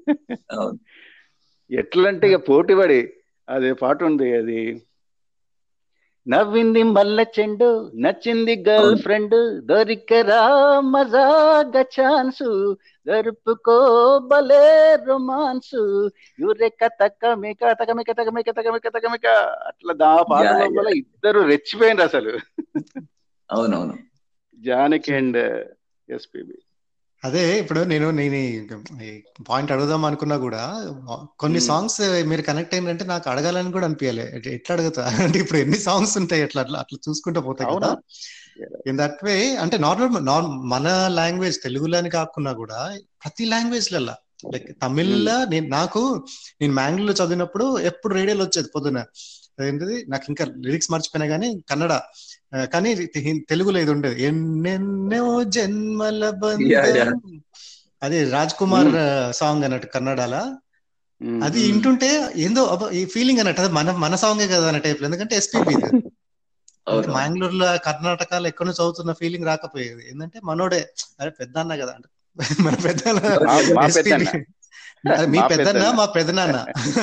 [SPEAKER 3] ఎట్లంటే ఇక పోటీపడి అదే పాట ఉంది అది నవ్వింది మల్ల చెండు నచ్చింది గర్ల్ ఫ్రెండ్ దొరికరా మజాగ ఛాన్సు జరుపుకో బలే రొమాన్స్ యురెక్క తక్కమిక తకమిక తకమిక తకమిక తకమిక అట్లా దా పాట లోపల ఇద్దరు రెచ్చిపోయింది అసలు
[SPEAKER 2] అవునవును
[SPEAKER 3] జానకి అండ్ ఎస్పీబి
[SPEAKER 1] అదే ఇప్పుడు నేను నేను పాయింట్ అడుగుదాం అనుకున్నా కూడా కొన్ని సాంగ్స్ మీరు కనెక్ట్ అయిందంటే నాకు అడగాలని కూడా అనిపించాలి ఎట్లా అడుగుతా అంటే ఇప్పుడు ఎన్ని సాంగ్స్ ఉంటాయి అట్లా అట్లా అట్లా చూసుకుంటూ పోతాయి కదా ఇన్ దట్ వే అంటే నార్మల్ మన లాంగ్వేజ్ తెలుగులోని కాకుండా కూడా ప్రతి లాంగ్వేజ్ లలో లైక్ తమిళ్లో నేను నాకు నేను మ్యాంగ్లూర్లో చదివినప్పుడు ఎప్పుడు రేడియోలో వచ్చేది పొద్దున ఏంటిది నాకు ఇంకా లిరిక్స్ మర్చిపోయినా కానీ కన్నడ కానీ తెలుగులో ఇది ఉండేది ఎన్నెన్నో జన్మల బంధం అది రాజ్ కుమార్ సాంగ్ అన్నట్టు కన్నడలా అది వింటుంటే ఏందో ఈ ఫీలింగ్ అన్నట్టు అది మన మన సాంగే కదా అన్న టైప్ ఎందుకంటే ఎస్పీబీ మ్యాంగ్లూరులో కర్ణాటకలో ఎక్కడి నుంచి చదువుతున్న ఫీలింగ్ రాకపోయేది ఏంటంటే మనోడే అరే పెద్ద అన్న కదా అంటే మన పెద్ద మీ పెద్దన్న మా పెద్దనాన్న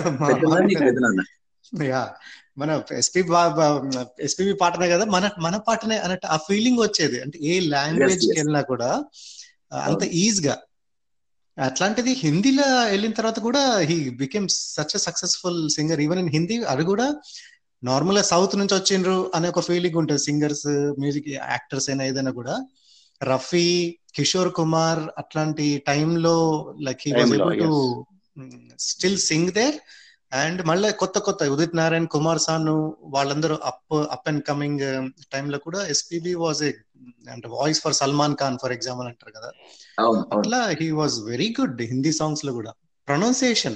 [SPEAKER 1] యా మన ఎస్పీ ఎస్పీబీ పాటనే కదా మన మన పాటనే అన్నట్టు ఆ ఫీలింగ్ వచ్చేది అంటే ఏ లాంగ్వేజ్ కి వెళ్ళినా కూడా అంత ఈజీగా అట్లాంటిది హిందీలో వెళ్ళిన తర్వాత కూడా he became such successful singer even in Hindi అది కూడా నార్మల్ గా సౌత్ నుంచి వచ్చిండ్రు అనే ఒక ఫీలింగ్ ఉంటుంది సింగర్స్ మ్యూజిక్ యాక్టర్స్ అయినా ఏదైనా కూడా రఫీ కిషోర్ కుమార్ అట్లాంటి టైంలో like he was able to still sing there and మళ్ళీ కొత్త కొత్త ఉదిత్ నారాయణ్ కుమార్ సాను వాళ్ళందరూ అప్ అప్ అండ్ కమింగ్ టైంలో కూడా ఎస్పీబీ వాజ్ ఏ అంటే voice for Salman Khan for example అంటారు కదా అట్లా he was very good Hindi songs లో కూడా ప్రొనౌన్సియేషన్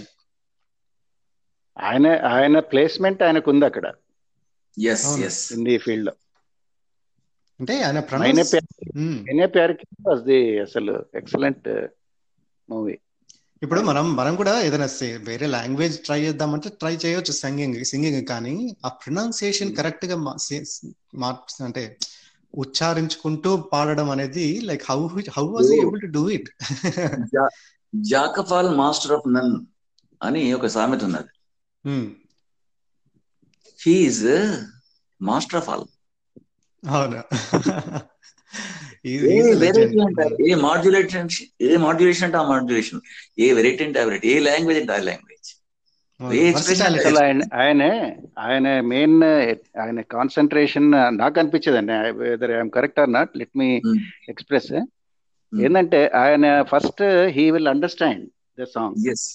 [SPEAKER 3] ఆయన ఆయన ప్లేస్మెంట్ ఆయనకు ఉంది అక్కడ
[SPEAKER 2] హిందీ
[SPEAKER 3] ఫీల్డ్ లో
[SPEAKER 1] అంటే ఆయన
[SPEAKER 3] ప్యారికి వాజ్ ది అసలు ఎక్సలెంట్ మూవీ
[SPEAKER 1] ఇప్పుడు మనం మనం కూడా ఏదైనా వేరే లాంగ్వేజ్ ట్రై చేద్దామంటే ట్రై చేయొచ్చు సింగింగ్ సింగింగ్ కానీ ఆ ప్రొనౌన్సియేషన్ కరెక్ట్ గా అంటే ఉచ్చారించుకుంటూ పాడడం అనేది like how how was able to do it
[SPEAKER 2] jack of all master of none అని ఒక సామెత ఉన్నది హీఈస్ మాస్టర్ ఆఫ్ ఆల్
[SPEAKER 1] అవునా
[SPEAKER 2] ఏ వెరైటీ అంటారు ఏ మాడ్యులేషన్ ఏ మాడ్యులేషన్ అంటే ఆ మాడ్యులేషన్ ఏ వెరైటీ అంటే వెరైటీ ఏ లాంగ్వేజ్ అంటే ఆ లాంగ్వేజ్ ఏ expression
[SPEAKER 1] Versatility.
[SPEAKER 3] అసలు ఆయన ఆయనే ఆయన మెయిన్ ఆయన కాన్సన్ట్రేషన్ నాకు అనిపించదండి whether I'm correct or not let me
[SPEAKER 2] Hmm.
[SPEAKER 3] Express ఏంటంటే ఆయన first he will understand the song
[SPEAKER 2] yes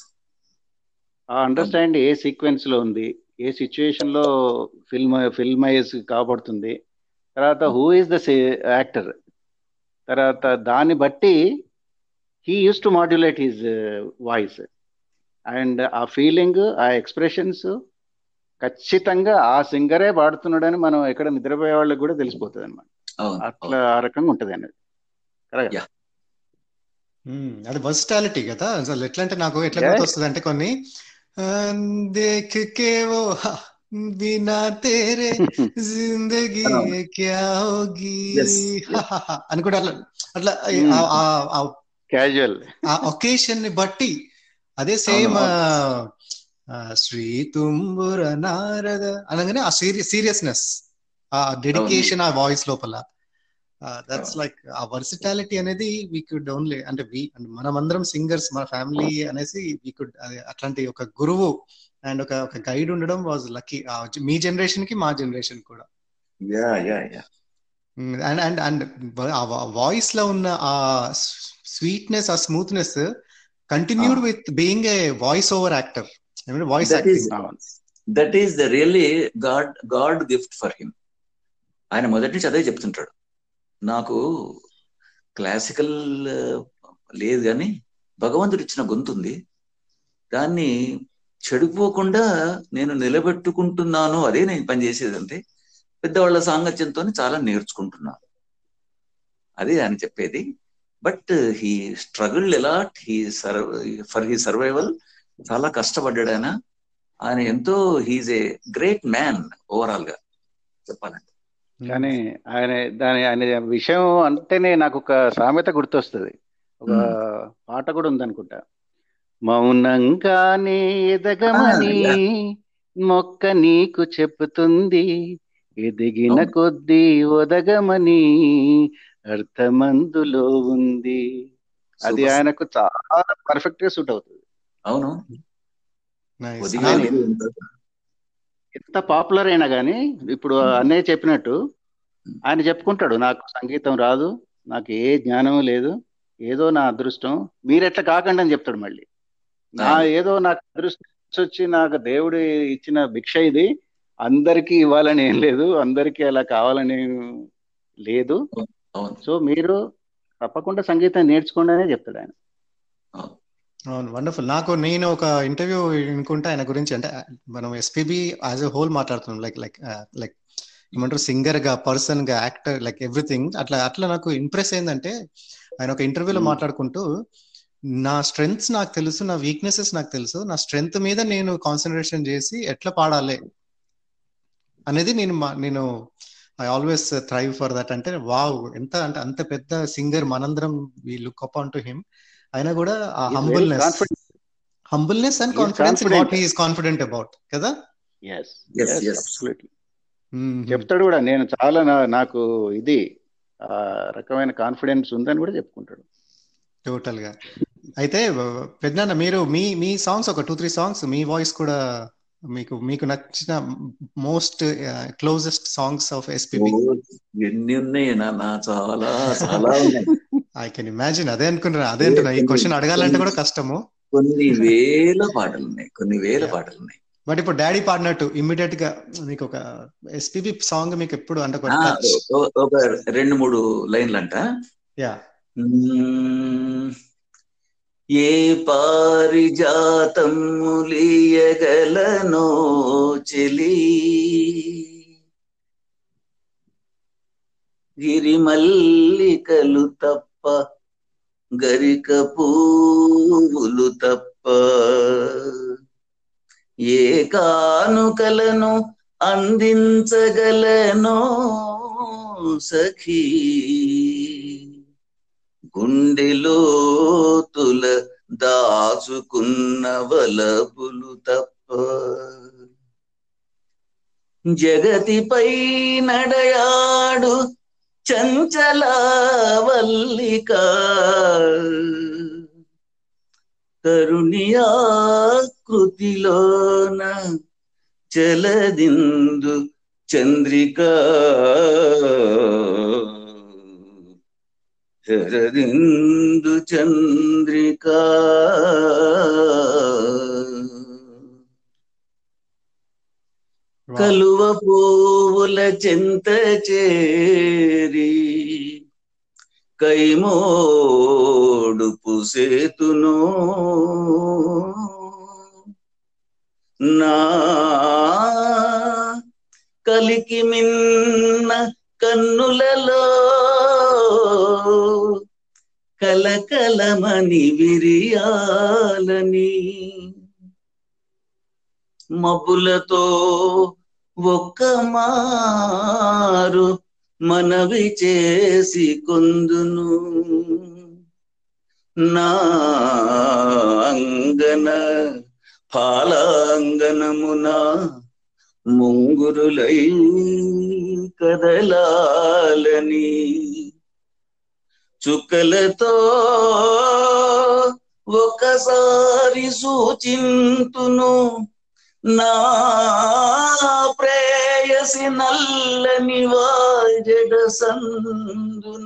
[SPEAKER 3] uh understand ఏ సీక్వెన్స్ లో ఉంది ఏ సిచ్యుయేషన్ లో ఫిల్మ్ ఫిల్మైజ్ కాబడుతుంది తర్వాత హూ ఇస్ ద యాక్టర్ తర్వాత దాన్ని బట్టి he uses to modulate his voice and ఆ ఫీలింగ్ ఆ ఎక్స్ప్రెషన్స్ ఖచ్చితంగా ఆ సింగరే పాడుతున్నాడని మనం ఎక్కడ నిద్రపోయే వాళ్ళకి కూడా తెలిసిపోతుంది అనమాట
[SPEAKER 2] అవును
[SPEAKER 3] అట్లా ఆ రకంగా ఉంటుంది అనేది కరెక్ట్
[SPEAKER 2] Yeah.
[SPEAKER 1] మ్మ్. అది వర్సిటాలిటీ కదా అసలు ఎట్లా అంటే నాకు ఎట్లా
[SPEAKER 3] Yeah.
[SPEAKER 1] గుర్తొస్తుంది అంటే కొన్ని ఆ, దేఖ్ కే ఓ హ, బినా తేరే జిందగీ
[SPEAKER 2] అవును.
[SPEAKER 1] ఏ క్యా హోగి
[SPEAKER 2] Yes,
[SPEAKER 1] హ, హ, హ అని కూడా అట్లా అట్లా
[SPEAKER 3] Hmm.
[SPEAKER 1] ఆ- ఆ- ఆ
[SPEAKER 3] క్యాజువల్
[SPEAKER 1] ఆ ఒకేషన్ ని బట్టి అదే సేమ్
[SPEAKER 2] అవును,
[SPEAKER 1] శ్రీ తుంబుర నారద అనగానే ఆ సీరియస్నెస్ ఆ డెడికేషన్ ఆ వాయిస్ లోపల దట్స్
[SPEAKER 2] అవును.
[SPEAKER 1] లైక్ ఆ వర్సిటాలిటీ అనేది వీ కుడ్ ఓన్లీ అంటే వి మనమందరం సింగర్స్ మన ఫ్యామిలీ అనేసి వీ కుడ్ అట్లాంటి ఒక గురువు అండ్ ఒక ఒక గైడ్ ఉండడం వాజ్ లక్కీ మీ జనరేషన్ కి మా జనరేషన్ కూడా
[SPEAKER 2] yeah yeah yeah
[SPEAKER 1] and and and ఆ వాయిస్ లో ఉన్న ఆ స్వీట్నెస్ ఆ smoothness continued
[SPEAKER 2] Ah.
[SPEAKER 1] With being a voice over actor voice
[SPEAKER 2] that is
[SPEAKER 1] acting
[SPEAKER 3] అవును
[SPEAKER 2] that is the really god god gift for him ఆయన మొదటి నుంచి అదే చెప్తుంటాడు నాకు క్లాసికల్ లేదు కానీ భగవంతుడు ఇచ్చిన గొంతు ఉంది దాన్ని చెడిపోకుండా నేను నిలబెట్టుకుంటున్నాను అదే నేను పని చేసేదంటే పెద్దవాళ్ళ సాంగత్యంతో చాలా నేర్చుకుంటున్నాను అదే ఆయన చెప్పేది but he struggle a lot he serve for he survival చాలా కష్టపడ్డాడు ఆయన ఆయన ఎంతో he's a great man overall గా చెప్పాలంటే
[SPEAKER 3] కానీ ఆయన దాని ఆయన విషయం అంటేనే నాకు ఒక సామెత గుర్తొస్తుంది ఒక పాట కూడా ఉందనుకుంటా మౌనంగానే ఎదగమని
[SPEAKER 2] Ah,
[SPEAKER 3] మొక్క నీకు చెప్పుతుంది ఎదిగిన
[SPEAKER 2] అవును.
[SPEAKER 3] కొద్దీ ఒదగమని అర్థమందులో ఉంది అది
[SPEAKER 2] Super.
[SPEAKER 3] ఆయనకు చాలా పర్ఫెక్ట్ గా సూట్ అవుతుంది
[SPEAKER 2] అవును
[SPEAKER 1] నైస్
[SPEAKER 2] ఒదిగేది
[SPEAKER 3] నాకు-
[SPEAKER 2] ఎంత-
[SPEAKER 3] ఎంత పాపులర్ అయినా కానీ ఇప్పుడు
[SPEAKER 2] Hmm.
[SPEAKER 3] అన్నయ్య చెప్పినట్టు ఆయన చెప్పుకుంటాడు నాకు సంగీతం రాదు నాకు ఏ జ్ఞానం లేదు ఏదో నా అదృష్టం మీరెట్లా కాకండి అని చెప్తాడు మళ్ళీ నా
[SPEAKER 2] అవును.
[SPEAKER 3] ఏదో నాకు అదృష్టం వచ్చి నాకు దేవుడు ఇచ్చిన భిక్ష ఇది అందరికీ ఇవ్వాలని ఏం లేదు అందరికీ అలా కావాలని ఏం లేదు
[SPEAKER 2] అవును
[SPEAKER 3] సో మీరు తప్పకుండా సంగీతం నేర్చుకోండి అనే చెప్తాడు ఆయన
[SPEAKER 2] అవును
[SPEAKER 1] అవును వండర్ఫుల్ నాకు నేను ఒక ఇంటర్వ్యూ వినుకుంటే ఆయన గురించి అంటే మనం ఎస్పీబి యాజ్ ఎ హోల్ మాట్లాడుతున్నాం లైక్ లైక్ లైక్ ఏమంటారు సింగర్ గా పర్సన్ గా యాక్టర్ లైక్ ఎవ్రీథింగ్ అట్లా అట్లా నాకు ఇంప్రెస్ అయిందంటే ఆయన ఒక ఇంటర్వ్యూలో
[SPEAKER 3] Hmm.
[SPEAKER 1] మాట్లాడుకుంటూ నా స్ట్రెంగ్స్ నాకు తెలుసు నా వీక్నెసెస్ నాకు తెలుసు నా స్ట్రెంగ్త్ మీద నేను కాన్సన్ట్రేషన్ చేసి ఎట్లా పాడాలి అనేది నేను మా- నేను I always thrive for that అంటే వావ్ ఎంత అంటే అంత పెద్ద సింగర్ మనందరం we look up on to him అయినా కూడా ఆ
[SPEAKER 3] He is very
[SPEAKER 1] humbleness
[SPEAKER 3] confident.
[SPEAKER 1] Humbleness and
[SPEAKER 3] He is
[SPEAKER 1] confidence in what
[SPEAKER 3] confident.
[SPEAKER 1] He's confident about కదా
[SPEAKER 3] Yes,
[SPEAKER 2] Yes,
[SPEAKER 3] yes,
[SPEAKER 2] yes.
[SPEAKER 3] absolutely.
[SPEAKER 1] Hmm.
[SPEAKER 3] చెప్తాడు కూడా నేను చాలా నా- నాకు ఇది ఆ రకమైన కాన్ఫిడెన్స్ ఉందని కూడా చెప్పుకుంటాడు
[SPEAKER 1] టోటల్ గా అయితే పెద్దనాన్న మీరు మీ మీ సాంగ్స్ ఒక టూ త్రీ సాంగ్స్ మీ వాయిస్ కూడా మీకు మీకు నచ్చిన most closest songs of SPB
[SPEAKER 2] ఓ, ఎన్ని ఉన్నాయి నాన్న చాలా చాలా ఉన్నాయి
[SPEAKER 1] ఐ కెన్ ఇమాజిన్ అదే అనుకుంటున్నా అదే అంటున్నా ఈ క్వశ్చన్ అడగాలంటే కూడా కష్టము
[SPEAKER 2] కొన్ని వేల పాటలు ఉన్నాయి కొన్ని వేల
[SPEAKER 1] Yeah.
[SPEAKER 2] పాటలు ఉన్నాయి
[SPEAKER 1] బట్ ఇప్పుడు డాడీ పాడినట్టు ఇమ్మీడియట్ గా మీకు ఒక ఎస్పీబి సాంగ్ మీకు ఎప్పుడు అంటే ఒక
[SPEAKER 2] ఆ,
[SPEAKER 1] టచ్
[SPEAKER 2] ఓ- ఒక రెండు మూడు లైన్లు అంట
[SPEAKER 1] యా
[SPEAKER 2] మ్మ్. ఏ పారిజాతములియగలనో చెలి గిరిమల్లికలు తప్ప గరిక పువ్వులు తప్ప ఏ కానుకలను అందించగలనో సఖీ గుండెలో తుల దాచుకున్న వలపులు తప్ప జగతిపై నడయాడు చంచల వల్లిక తరుణి ఆకృతిలోన చలదిందు చంద్రిక చరదిందు చంద్రిక కలువ పోవుల చింత చేరి కైమోడు పుసేతును నా కలికి మిన్న కన్నులలో కలకలమని విరియాలని మబ్బులతో ఒక్క మారు మనవి చేసి కొందును నా అంగన పాలాంగనమున ముంగురులై కదలాలని చుక్కలతో ఒకసారి సూచింతును నా ప్రేయసి నల్లని వాజడ సందున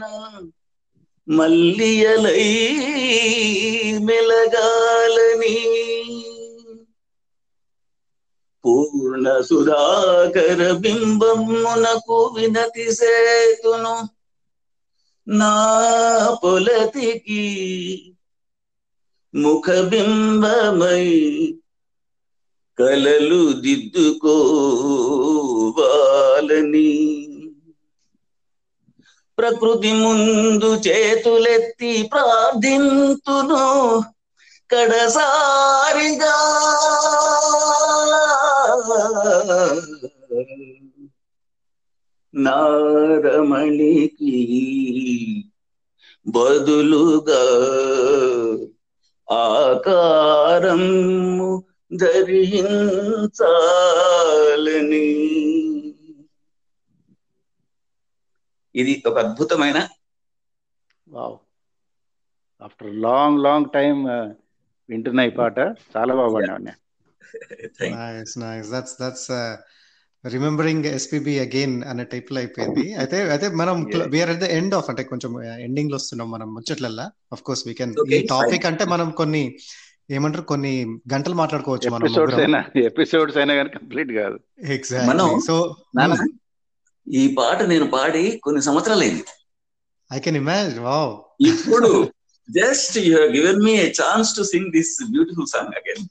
[SPEAKER 2] మల్లియలై మెలగాలని పూర్ణ సుధాకర బింబమునకు వినతి సేతును నా పొలతికి ముఖబింబమై కలలు దిద్దుకోవాలని ప్రకృతి ముందు చేతులెత్తి ప్రార్థింతును కడసారిగా నారమణికి బదులుగా ఆకారం ధరించాలని ఇది ఒక అద్భుతమైన
[SPEAKER 3] wow after long long time వింటున్నా ఈ పాట చాలా బాగా పాడినా
[SPEAKER 1] nice nice that's that's remembering SPB again అనే టైప్ లో అయిపోయింది అయితే అయితే మనం we are at the end of అంటే కొంచెం ఎండింగ్ లో వస్తున్నాం మనం ముచ్చట్లల్లా ఆఫ్ కోర్స్ వీ కెన్ ఈ టాపిక్ అంటే మనం కొన్ని ఏమంటారు కొన్ని గంటలు మాట్లాడుకోవచ్చు మనం
[SPEAKER 3] ఎపిసోడ్స్ అయినా ఎపిసోడ్స్ అయినా కానీ కంప్లీట్ కాదు
[SPEAKER 1] ఎగ్జాక్ట్లీ సో
[SPEAKER 2] ఈ పాట నేను పాడి కొన్ని సంవత్సరాలు అయింది
[SPEAKER 1] ఐ కెన్ ఇమాజిన్ వావ్
[SPEAKER 2] ఇప్పుడు just you have given me a chance to sing this beautiful song again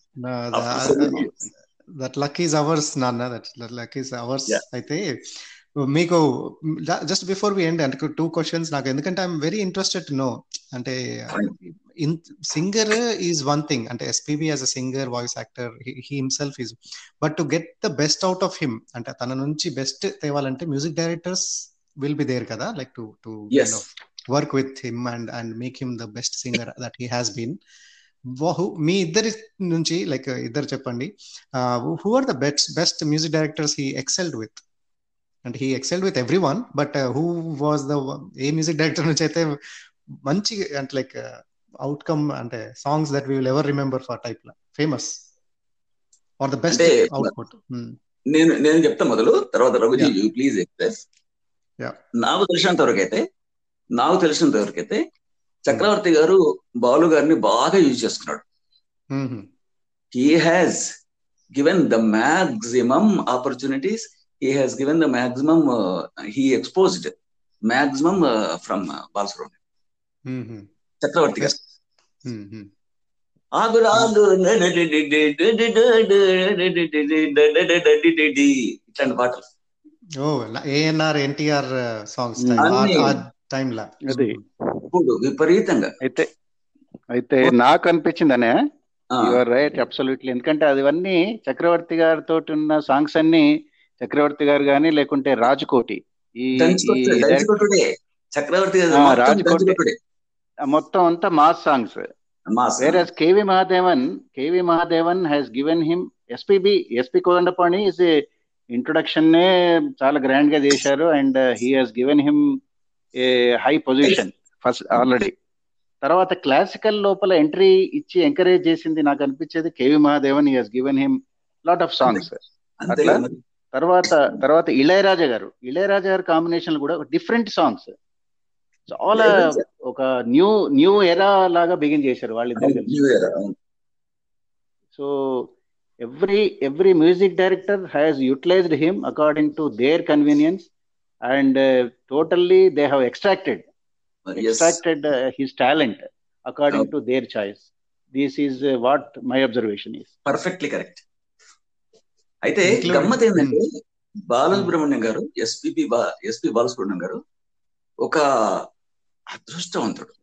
[SPEAKER 1] that luck is ours నాన్న దట్ లక్ ఈస్ అవర్స్ అయితే మీకు జస్ట్ బిఫోర్ వి ఎండ్ అంటే టూ క్వశ్చన్స్ నాకు ఎందుకంటే I'm very interested to know అంటే singer is one thing అంటే SPB as a singer voice actor he himself is but to get the best out of him అంటే తన నుంచి best తేవాలంటే music directors will be there కదా like to to work with him and and make him the best singer that he has been మీ ఇద్దరి నుంచి like ఇద్దరు చెప్పండి who are the best best music directors he excelled with అంటే he excelled with everyone but who was the ఏ music director నుంచి అయితే మంచి అంటే లైక్ అవుట్కమ్ అంటే songs that we will ever remember for type లా famous are the best output
[SPEAKER 2] నేను నేను చెప్తా మొదలు తర్వాత రఘుజీ యూ ప్లీజ్ ఎక్స్ప్రెస్ నాకు తెలిసినంత వరకు అయితే నాకు తెలిసినంత వరకు అయితే చక్రవర్తి గారు బాలు గారిని బాగా యూజ్ చేసుకున్నాడు he has given the maximum opportunities he has given the maximum he exposed maximum from Balasubrahmanyam Chakravarthi గారు ఆగురాలు ఇట్లాంటి పాటలు
[SPEAKER 1] ఓ ఏఎన్ఆర్ ఎన్టీఆర్ సాంగ్స్ టైం లా
[SPEAKER 3] అది
[SPEAKER 2] ఇప్పుడు విపరీతంగా
[SPEAKER 3] అయితే అయితే నాకు అనిపించిందనే యువర్ రైట్ అబ్సల్యూట్లీ ఎందుకంటే అదివన్నీ చక్రవర్తి గారితో ఉన్న సాంగ్స్ అన్ని చక్రవర్తి గారు కానీ లేకుంటే రాజకోటి
[SPEAKER 2] ఈ చక్రవర్తి
[SPEAKER 3] రాజకోటి మొత్తం అంతా మాస్ సాంగ్స్ వేరే KV Mahadevan KV Mahadevan has given him SPB SP Kodandapani is introduction నే చాలా గ్రాండ్ గా చేశారు and he has given him a high position first already తర్వాత క్లాసికల్ లోపల ఎంట్రీ ఇచ్చి ఎంకరేజ్ చేసింది నాకు అనిపించేది KV Mahadevan he has given him lot of songs
[SPEAKER 2] అంతే
[SPEAKER 3] అట్లా?
[SPEAKER 2] కదా మరి
[SPEAKER 3] తర్వాత తర్వాత ఇళయరాజా గారు ఇళయరాజా గారి కాంబినేషన్ కూడా డిఫరెంట్ సాంగ్స్ చాలా
[SPEAKER 2] ఇళయరాజా.
[SPEAKER 3] ఒక న్యూ న్యూ ఎరా లాగా బిగిన్ చేశారు వాళ్ళిద్దరు కలిసి
[SPEAKER 2] New era, అవును.
[SPEAKER 3] So every every music director has utilized him according to their convenience and totally they have extracted
[SPEAKER 2] మరి yes.
[SPEAKER 3] extracted uh, his talent according
[SPEAKER 2] Oh.
[SPEAKER 3] to their choice. This is uh, what my observation is.
[SPEAKER 2] Perfectly correct అయితే
[SPEAKER 1] Including-
[SPEAKER 2] గమ్మత్ ఏంటంటే బాలసుబ్రహ్మణ్యం గారు SPB బా SP Balasubrahmanyam గారు ఒక అదృష్టవంతుడు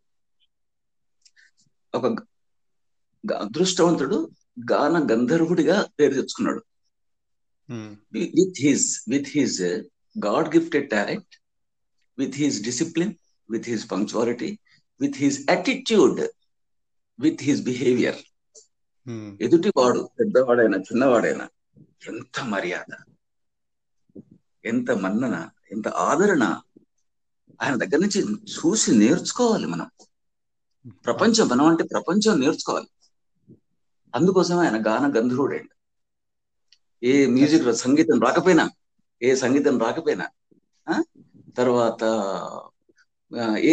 [SPEAKER 2] ఒక గ- అదృష్టవంతుడు గాన గంధర్వుడిగా పేరు తెచ్చుకున్నాడు
[SPEAKER 1] Hmm.
[SPEAKER 2] With his with his god gifted talent with his discipline with his punctuality with his attitude with his behaviour
[SPEAKER 1] Hmm.
[SPEAKER 2] ఎదుటివాడు పెద్దవాడైనా చిన్నవాడైనా ఎంత మర్యాద ఎంత మన్నన ఎంత ఆదరణ ఆయన దగ్గర నుంచి చూసి నేర్చుకోవాలి మనం ప్రపంచం మనం అంటే ప్రపంచం నేర్చుకోవాలి అందుకోసమే ఆయన గాన గంధర్వుడండి ఏ మ్యూజిక్ రా- సంగీతం రాకపోయినా ఏ సంగీతం రాకపోయినా ఆ? తర్వాత ఆ, ఏ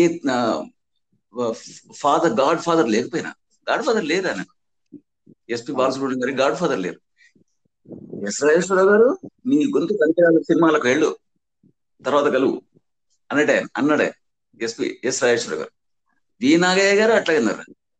[SPEAKER 2] ఫాదర్ గాడ్ ఫాదర్ లేకపోయినా గాడ్ ఫాదర్ లేరు ఆయన ఎస్పి బాలసుబ్రహ్మణ్యం గారి గాడ్ ఫాదర్ లేరు ఎస్ రాజేశ్వరరావు గారు నీ గొంతు కనిపించాలి సినిమాలకు వెళ్ళు తర్వాత కలువు అన్నడే అన్నాడే ఎస్పి ఎస్ రాజేశ్వరరావు గారు వి నాగయ్య గారు అట్లాగే అన్నారు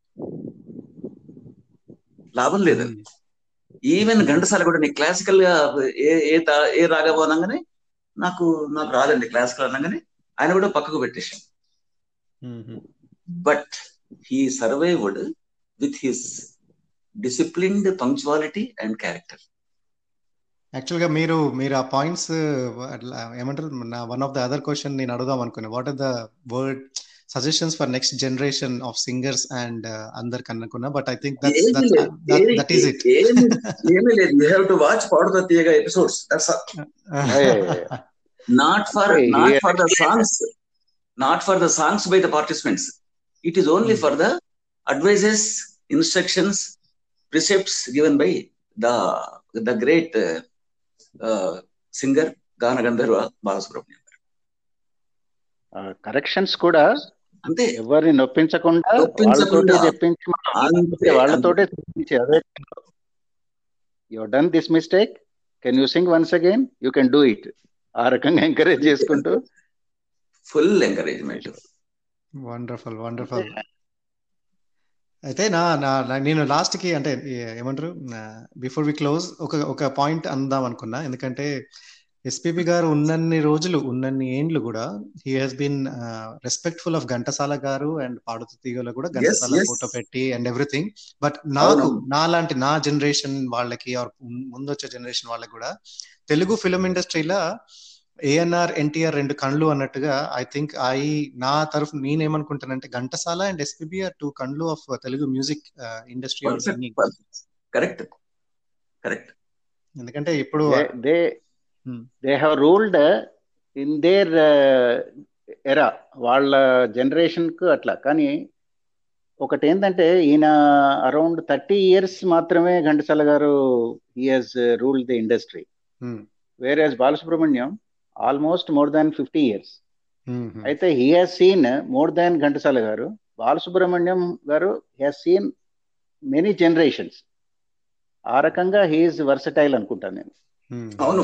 [SPEAKER 2] లాభం లేదు
[SPEAKER 1] Hmm.
[SPEAKER 2] ఈవెన్ ఘంటసాల కూడా నీ క్లాసికల్ గా ఏ ఏ తా- ఏ రాగం అనగానే నాకు నాకు రాదండి క్లాసికల్ అనగానే ఆయన కూడా పక్కకు పెట్టేశాం
[SPEAKER 1] Hmm.
[SPEAKER 2] But he survived with his disciplined punctuality and character
[SPEAKER 1] యాక్చువల్గా మీరు మీరు ఆ పాయింట్స్ ఏమంటారు నా one of the other question నేను అడుగుదాం అనుకున్నా what are the word suggestions for next generation of singers and అందరికి అనుకున్నా but I think that is it
[SPEAKER 2] ఏమీ లేదు you have to watch Paaduta Theeyaga episodes not for
[SPEAKER 3] Hey,
[SPEAKER 2] not
[SPEAKER 3] yeah.
[SPEAKER 2] For the songs not for the songs by the participants it is only
[SPEAKER 1] Hmm.
[SPEAKER 2] For the advises instructions precepts given by the the great singer గాన గంధర్వ Balasubrahmanyam
[SPEAKER 3] corrections కూడా
[SPEAKER 2] అంతే
[SPEAKER 3] ఎవరిని నొప్పించకుండా
[SPEAKER 2] నొప్పించకుండా.
[SPEAKER 3] వాళ్ళతోటే చెప్పించి మనం
[SPEAKER 2] అంతే
[SPEAKER 3] వాళ్ళతోటే చెప్పించి అదే you done this mistake can you sing once again you can do it ఆ రకంగా ఎంకరేజ్ చేసుకుంటూ
[SPEAKER 2] ఫుల్ ఎంకరేజ్మెంట్
[SPEAKER 1] వండర్ఫుల్ వండర్ఫుల్ అయితే నా నా నా- నేను లాస్ట్ కి అంటే ఏ- ఏమంటారు బిఫోర్ వి క్లోజ్ ఒక ఒక పాయింట్ అందాం అనుకున్నా ఎందుకంటే ఎస్పీబి గారు ఉన్నన్ని రోజులు ఉన్నన్ని ఏండ్లు కూడా he has been respectful of Ghantasala గారు అండ్ పాడుతూ తీగలో కూడా ఘంటసాల
[SPEAKER 2] yes.
[SPEAKER 1] ఫోటో పెట్టి అండ్ ఎవ్రీథింగ్ బట్ నాకు
[SPEAKER 2] అవును.
[SPEAKER 1] నా లాంటి నా జనరేషన్ వాళ్ళకి or ముందు వచ్చే జనరేషన్ వాళ్ళకి కూడా తెలుగు ఫిలిం ఇండస్ట్రీలో ఏఎన్ఆర్ ఎన్టీఆర్ రెండు కళ్ళు అన్నట్టుగా ఐ థింక్ ఐ నా తరఫు నేనేమనుకుంటానంటే Ghantasala and SPB are two కళ్ళు of Telugu music industry
[SPEAKER 2] correct correct
[SPEAKER 1] ఎందుకంటే ఇప్పుడు
[SPEAKER 3] they
[SPEAKER 1] Hmm.
[SPEAKER 3] They have ruled in their era వాళ్ళ జనరేషన్ కు అట్లా కానీ ఒకటి ఏంటంటే ఈయన అరౌండ్ థర్టీ ఇయర్స్ మాత్రమే Ghantasala garu he has ruled the industry
[SPEAKER 1] Hmm.
[SPEAKER 3] Where as Balasubrahmanyam almost more than fifty years
[SPEAKER 1] Hmm, hmm.
[SPEAKER 3] అయితే he has seen more than Ghantasala garu Balasubrahmanyam గారు హ్యాస్ సీన్ మెనీ జనరేషన్స్ ఆ రకంగా హీఈస్ వర్సటైల్ అనుకుంటాను నేను
[SPEAKER 1] Hmm.
[SPEAKER 2] అవును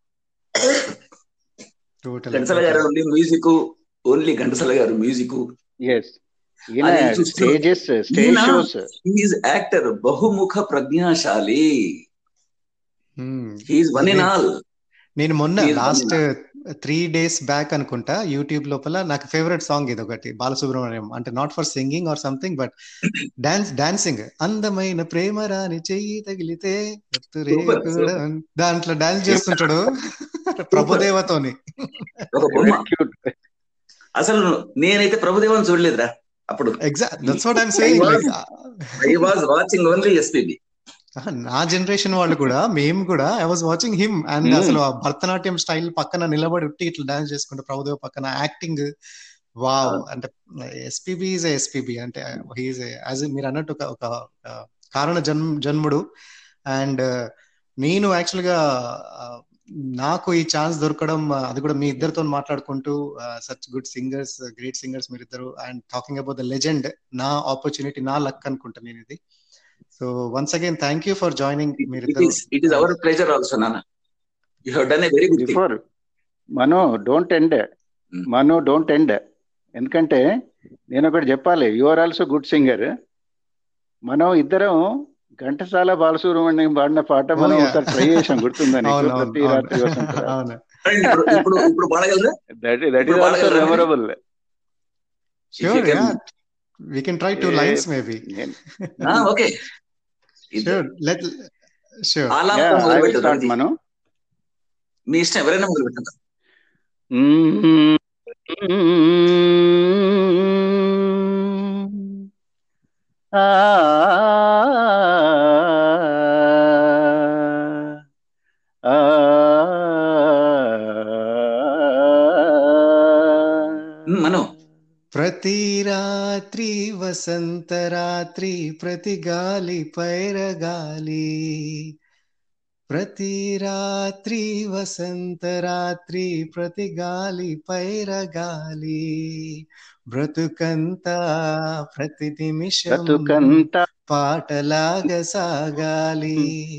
[SPEAKER 1] Totally,
[SPEAKER 2] Ghantasala garu
[SPEAKER 1] totally.
[SPEAKER 2] Only music only Ghantasala garu music
[SPEAKER 3] yes ఈయన
[SPEAKER 2] అది చూస్తూ-
[SPEAKER 3] స్టేజెస్ స్టేజ్
[SPEAKER 2] ఈయన-
[SPEAKER 3] షోస్
[SPEAKER 2] హీఈస్ యాక్టర్ బహుముఖ ప్రజ్ఞాశాలి
[SPEAKER 1] Hmm.
[SPEAKER 2] He is one in all
[SPEAKER 1] నేను మొన్న
[SPEAKER 2] He is
[SPEAKER 1] last
[SPEAKER 2] one
[SPEAKER 1] three days back అనుకుంటా యూట్యూబ్ లోపల నాకు ఫేవరెట్ సాంగ్ ఇది ఒకటి బాలసుబ్రహ్మణ్యం అంటే not for singing or something but dance dancing అందమైన ప్రేమ రాని చెయ్యి తగిలితే ఎత్తురే
[SPEAKER 2] Super,
[SPEAKER 1] కూడా దాంట్లో డాన్స్ చేస్తుంటాడు ప్రభుదేవతోని
[SPEAKER 2] ఒక బొమ్మ
[SPEAKER 3] క్యూట్
[SPEAKER 2] అసలు నేనైతే ప్రభుదేవన్ చూడలేదురా అప్పుడు
[SPEAKER 1] exact that's what I'm saying like
[SPEAKER 2] I was watching only SPB
[SPEAKER 1] నా జనరేషన్ వాళ్ళు కూడా మేము కూడా I was watching him and
[SPEAKER 3] Hmm.
[SPEAKER 1] అసలు ఆ భరతనాట్యం స్టైల్ పక్కన నిలబడి ఉట్టి ఇట్లా డాన్స్ చేసుకుంటూ ప్రభుదేవ పక్కన యాక్టింగ్ వావ్ అంటే ఎస్పీబి ఈజ్ ఎస్పీబి అంటే హీఈస్ యాజ్ మీరు అన్నట్టు ఒక ఒక ఒక కారణ జన్మ జన్ముడు అండ్ నేను యాక్చువల్గా నాకు ఈ ఛాన్స్ దొరకడం uh, అది కూడా మీ ఇద్దరితో మాట్లాడుకుంటూ such good singers great singers మీరిద్దరు and talking about the legend నా ఆపర్చునిటీ నా లక్ అనుకుంటా నేను ఇది so once again thank you for joining
[SPEAKER 2] it
[SPEAKER 1] మీరిద్దరు
[SPEAKER 2] is it is our pleasure also నాన్న you have done a very good thing
[SPEAKER 3] before Manu don't end
[SPEAKER 2] Hmm.
[SPEAKER 3] Manu don't end ఎందుకంటే నేను ఒకటి చెప్పాలి you are also good singer మనం ఇద్దరం ఘంటసాల బాలసుబ్రహ్మణ్యం పాడిన పాట మనం
[SPEAKER 1] Oh, yeah.
[SPEAKER 3] ఒకసారి ట్రై చేసాం గుర్తుందా నీకు?
[SPEAKER 1] అవును అవును
[SPEAKER 3] ప్రతి రాత్రి
[SPEAKER 1] అవును
[SPEAKER 3] వసంత రాత్రి.
[SPEAKER 1] అవును
[SPEAKER 2] ఇప్పుడు ఇప్పుడు ఇప్పుడు పాడగలరా
[SPEAKER 3] దట్ దట్
[SPEAKER 2] ఇప్పుడు
[SPEAKER 3] ఈస్ ఆల్సో
[SPEAKER 2] పాడగలరా మీరు?
[SPEAKER 3] Memorable
[SPEAKER 2] If you
[SPEAKER 1] Sure,
[SPEAKER 2] can-
[SPEAKER 1] yeah. We can try two
[SPEAKER 3] Eh,
[SPEAKER 1] lines maybe.
[SPEAKER 2] ఆ, ఓకే
[SPEAKER 1] Sure. Let sure.
[SPEAKER 2] ఆలాపన
[SPEAKER 3] ఐ
[SPEAKER 2] మొదలు
[SPEAKER 3] విల్
[SPEAKER 2] పెట్టదు
[SPEAKER 3] స్టార్ట్
[SPEAKER 2] అది.
[SPEAKER 3] మను
[SPEAKER 2] మీ ఇష్టం ఎవరైనా మొదలు పెట్టండి
[SPEAKER 3] ఆ ఆ
[SPEAKER 2] మను
[SPEAKER 1] ప్రతి రాత్రి వసంత రాత్రి ప్రతి గాలి పైరగాలి ప్రతి రాత్రి వసంత రాత్రి ప్రతి గాలి పైరగాలి బ్రతుకంతా ప్రతి నిమిషం
[SPEAKER 3] బ్రతుకంత
[SPEAKER 1] పాటలాగా సాగాలి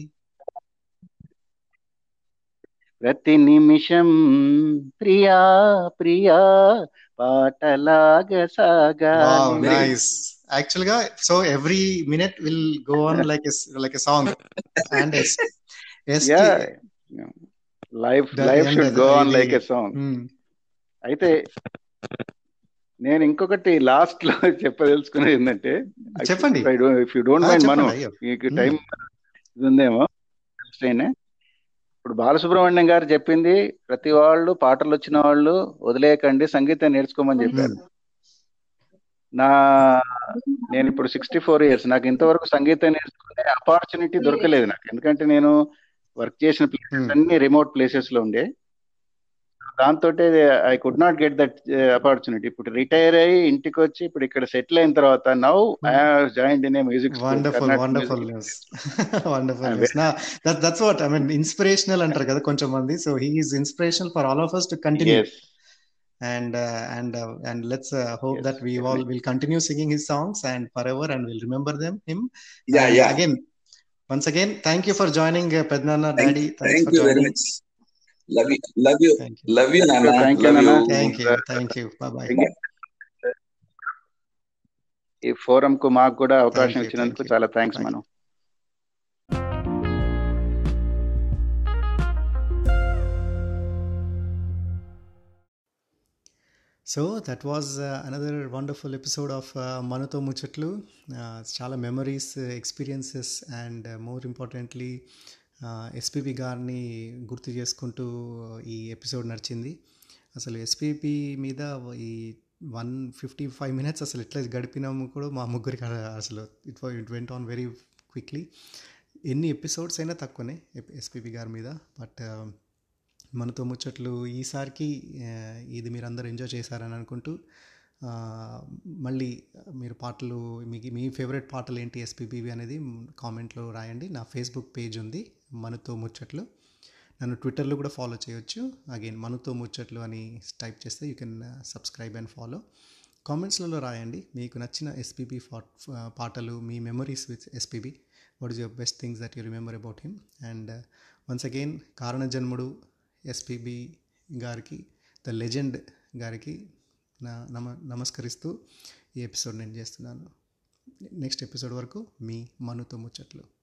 [SPEAKER 3] ప్రతి నిమిషం ప్రియా ప్రియా పాటలాగా
[SPEAKER 1] వావ్
[SPEAKER 3] సాగాలి
[SPEAKER 2] Very good.
[SPEAKER 1] నైస్ యాక్చువల్ గా so every minute will go on like like a song and yes yes
[SPEAKER 3] yeah life
[SPEAKER 1] The
[SPEAKER 3] life
[SPEAKER 1] end
[SPEAKER 3] should
[SPEAKER 1] అది-
[SPEAKER 3] గో ఆన్
[SPEAKER 1] ఇది-
[SPEAKER 3] లైక్ ఎ సాంగ్ అయితే నేను ఇంకొకటి లాస్ట్ లో చెప్పదలుచుకున్నది ఏంటంటే
[SPEAKER 1] చెప్పండి.
[SPEAKER 3] If you don't
[SPEAKER 1] ah,
[SPEAKER 3] mind
[SPEAKER 1] చెప్పండి
[SPEAKER 3] మను
[SPEAKER 1] అయ్యో
[SPEAKER 3] మీకు
[SPEAKER 1] Hmm.
[SPEAKER 3] టైం ఉందేమో అయినా ఇప్పుడు బాలసుబ్రహ్మణ్యం గారు చెప్పింది ప్రతి వాళ్ళు పాటలు వచ్చిన వాళ్ళు వదిలేయకండి సంగీతం నేర్చుకోమని చెప్పారు నా నేను ఇప్పుడు సిక్స్టీ ఫోర్ ఇయర్స్ నాకు ఇంతవరకు సంగీతం నేర్చుకునే ఆపర్చునిటీ దొరకలేదు నాకు ఎందుకంటే నేను వర్క్ చేసిన ప్లేసెస్
[SPEAKER 1] Hmm.
[SPEAKER 3] అన్ని రిమోట్ ప్లేసెస్ లో ఉండే దాంతో I could not get that opportunity ఇప్పుడు రిటైర్ అయ్యి ఇంటికి వచ్చి ఇప్పుడు ఇక్కడ సెటిల్ అయిన తర్వాత now I join in a music
[SPEAKER 1] wonderful wonderful news wonderful
[SPEAKER 3] I'm
[SPEAKER 1] news నా that that's what I mean inspirational అంటారు కదా కొంచెం మంది so he is inspirational for all of us to continue
[SPEAKER 3] yes
[SPEAKER 1] and uh, and uh, and let's uh, hope
[SPEAKER 3] Yes,
[SPEAKER 1] that we all
[SPEAKER 3] definitely.
[SPEAKER 1] will continue singing his songs and forever and we'll remember them him
[SPEAKER 2] yeah
[SPEAKER 1] and
[SPEAKER 2] yeah
[SPEAKER 1] again once again thank you for joining uh, pednana daddy thanks
[SPEAKER 2] thank
[SPEAKER 1] for
[SPEAKER 2] you very
[SPEAKER 1] joining
[SPEAKER 2] much love you love you
[SPEAKER 1] thank you
[SPEAKER 2] love you నాన్న
[SPEAKER 3] Thank you,
[SPEAKER 2] love you
[SPEAKER 3] Nana.
[SPEAKER 1] thank you thank you bye bye
[SPEAKER 3] ఈ forum కు మాకు కూడా అవకాశం
[SPEAKER 1] Thank you,
[SPEAKER 3] ఇచ్చినందుకు
[SPEAKER 1] thank you.
[SPEAKER 3] చాలా thanks
[SPEAKER 1] Thank
[SPEAKER 3] మనం
[SPEAKER 1] So that was uh, another wonderful episode of uh, Manuto Muchatlu. Uh, చాలా memories experiences and more importantly SPB గారిని గుర్తు చేసుకుంటూ ఈ ఎపిసోడ్ నడిచింది అసలు ఎస్పీపీ మీద ఈ వన్ ఫిఫ్టీ ఫైవ్ మినిట్స్ అసలు ఎట్లా గడిపినాము కూడా మా ముగ్గురికి అసలు it it went on very quickly ఎన్ని ఎపిసోడ్స్ అయినా తక్కువనే ఎస్పీపీ గారి మీద బట్ మనతో ముచ్చట్లు ఈసారికి ఆ, ఇది మీరు అందరూ ఎంజాయ్ చేశారని అనుకుంటూ ఆ, మళ్ళీ మీరు పాటలు మీకు మీ ఫేవరెట్ పాటలు ఏంటి ఎస్పీబీవి అనేది కామెంట్లో రాయండి నా ఫేస్బుక్ పేజ్ ఉంది మనతో ముచ్చట్లు నన్ను ట్విట్టర్లో కూడా ఫాలో చేయొచ్చు అగైన్ మనతో ముచ్చట్లు అని టైప్ చేస్తే you can subscribe and follow కామెంట్స్లలో రాయండి మీకు నచ్చిన ఎస్పీబీ పాటలు మీ memories with SPB what is your best things that you remember about him and once again కారణ జన్ముడు ఎస్పీబీ గారికి ద లెజెండ్ గారికి నా నమ నమస్కరిస్తూ ఈ ఎపిసోడ్ నేను చేస్తున్నాను నెక్స్ట్ ఎపిసోడ్ వరకు మీ మనుతో ముచ్చట్లు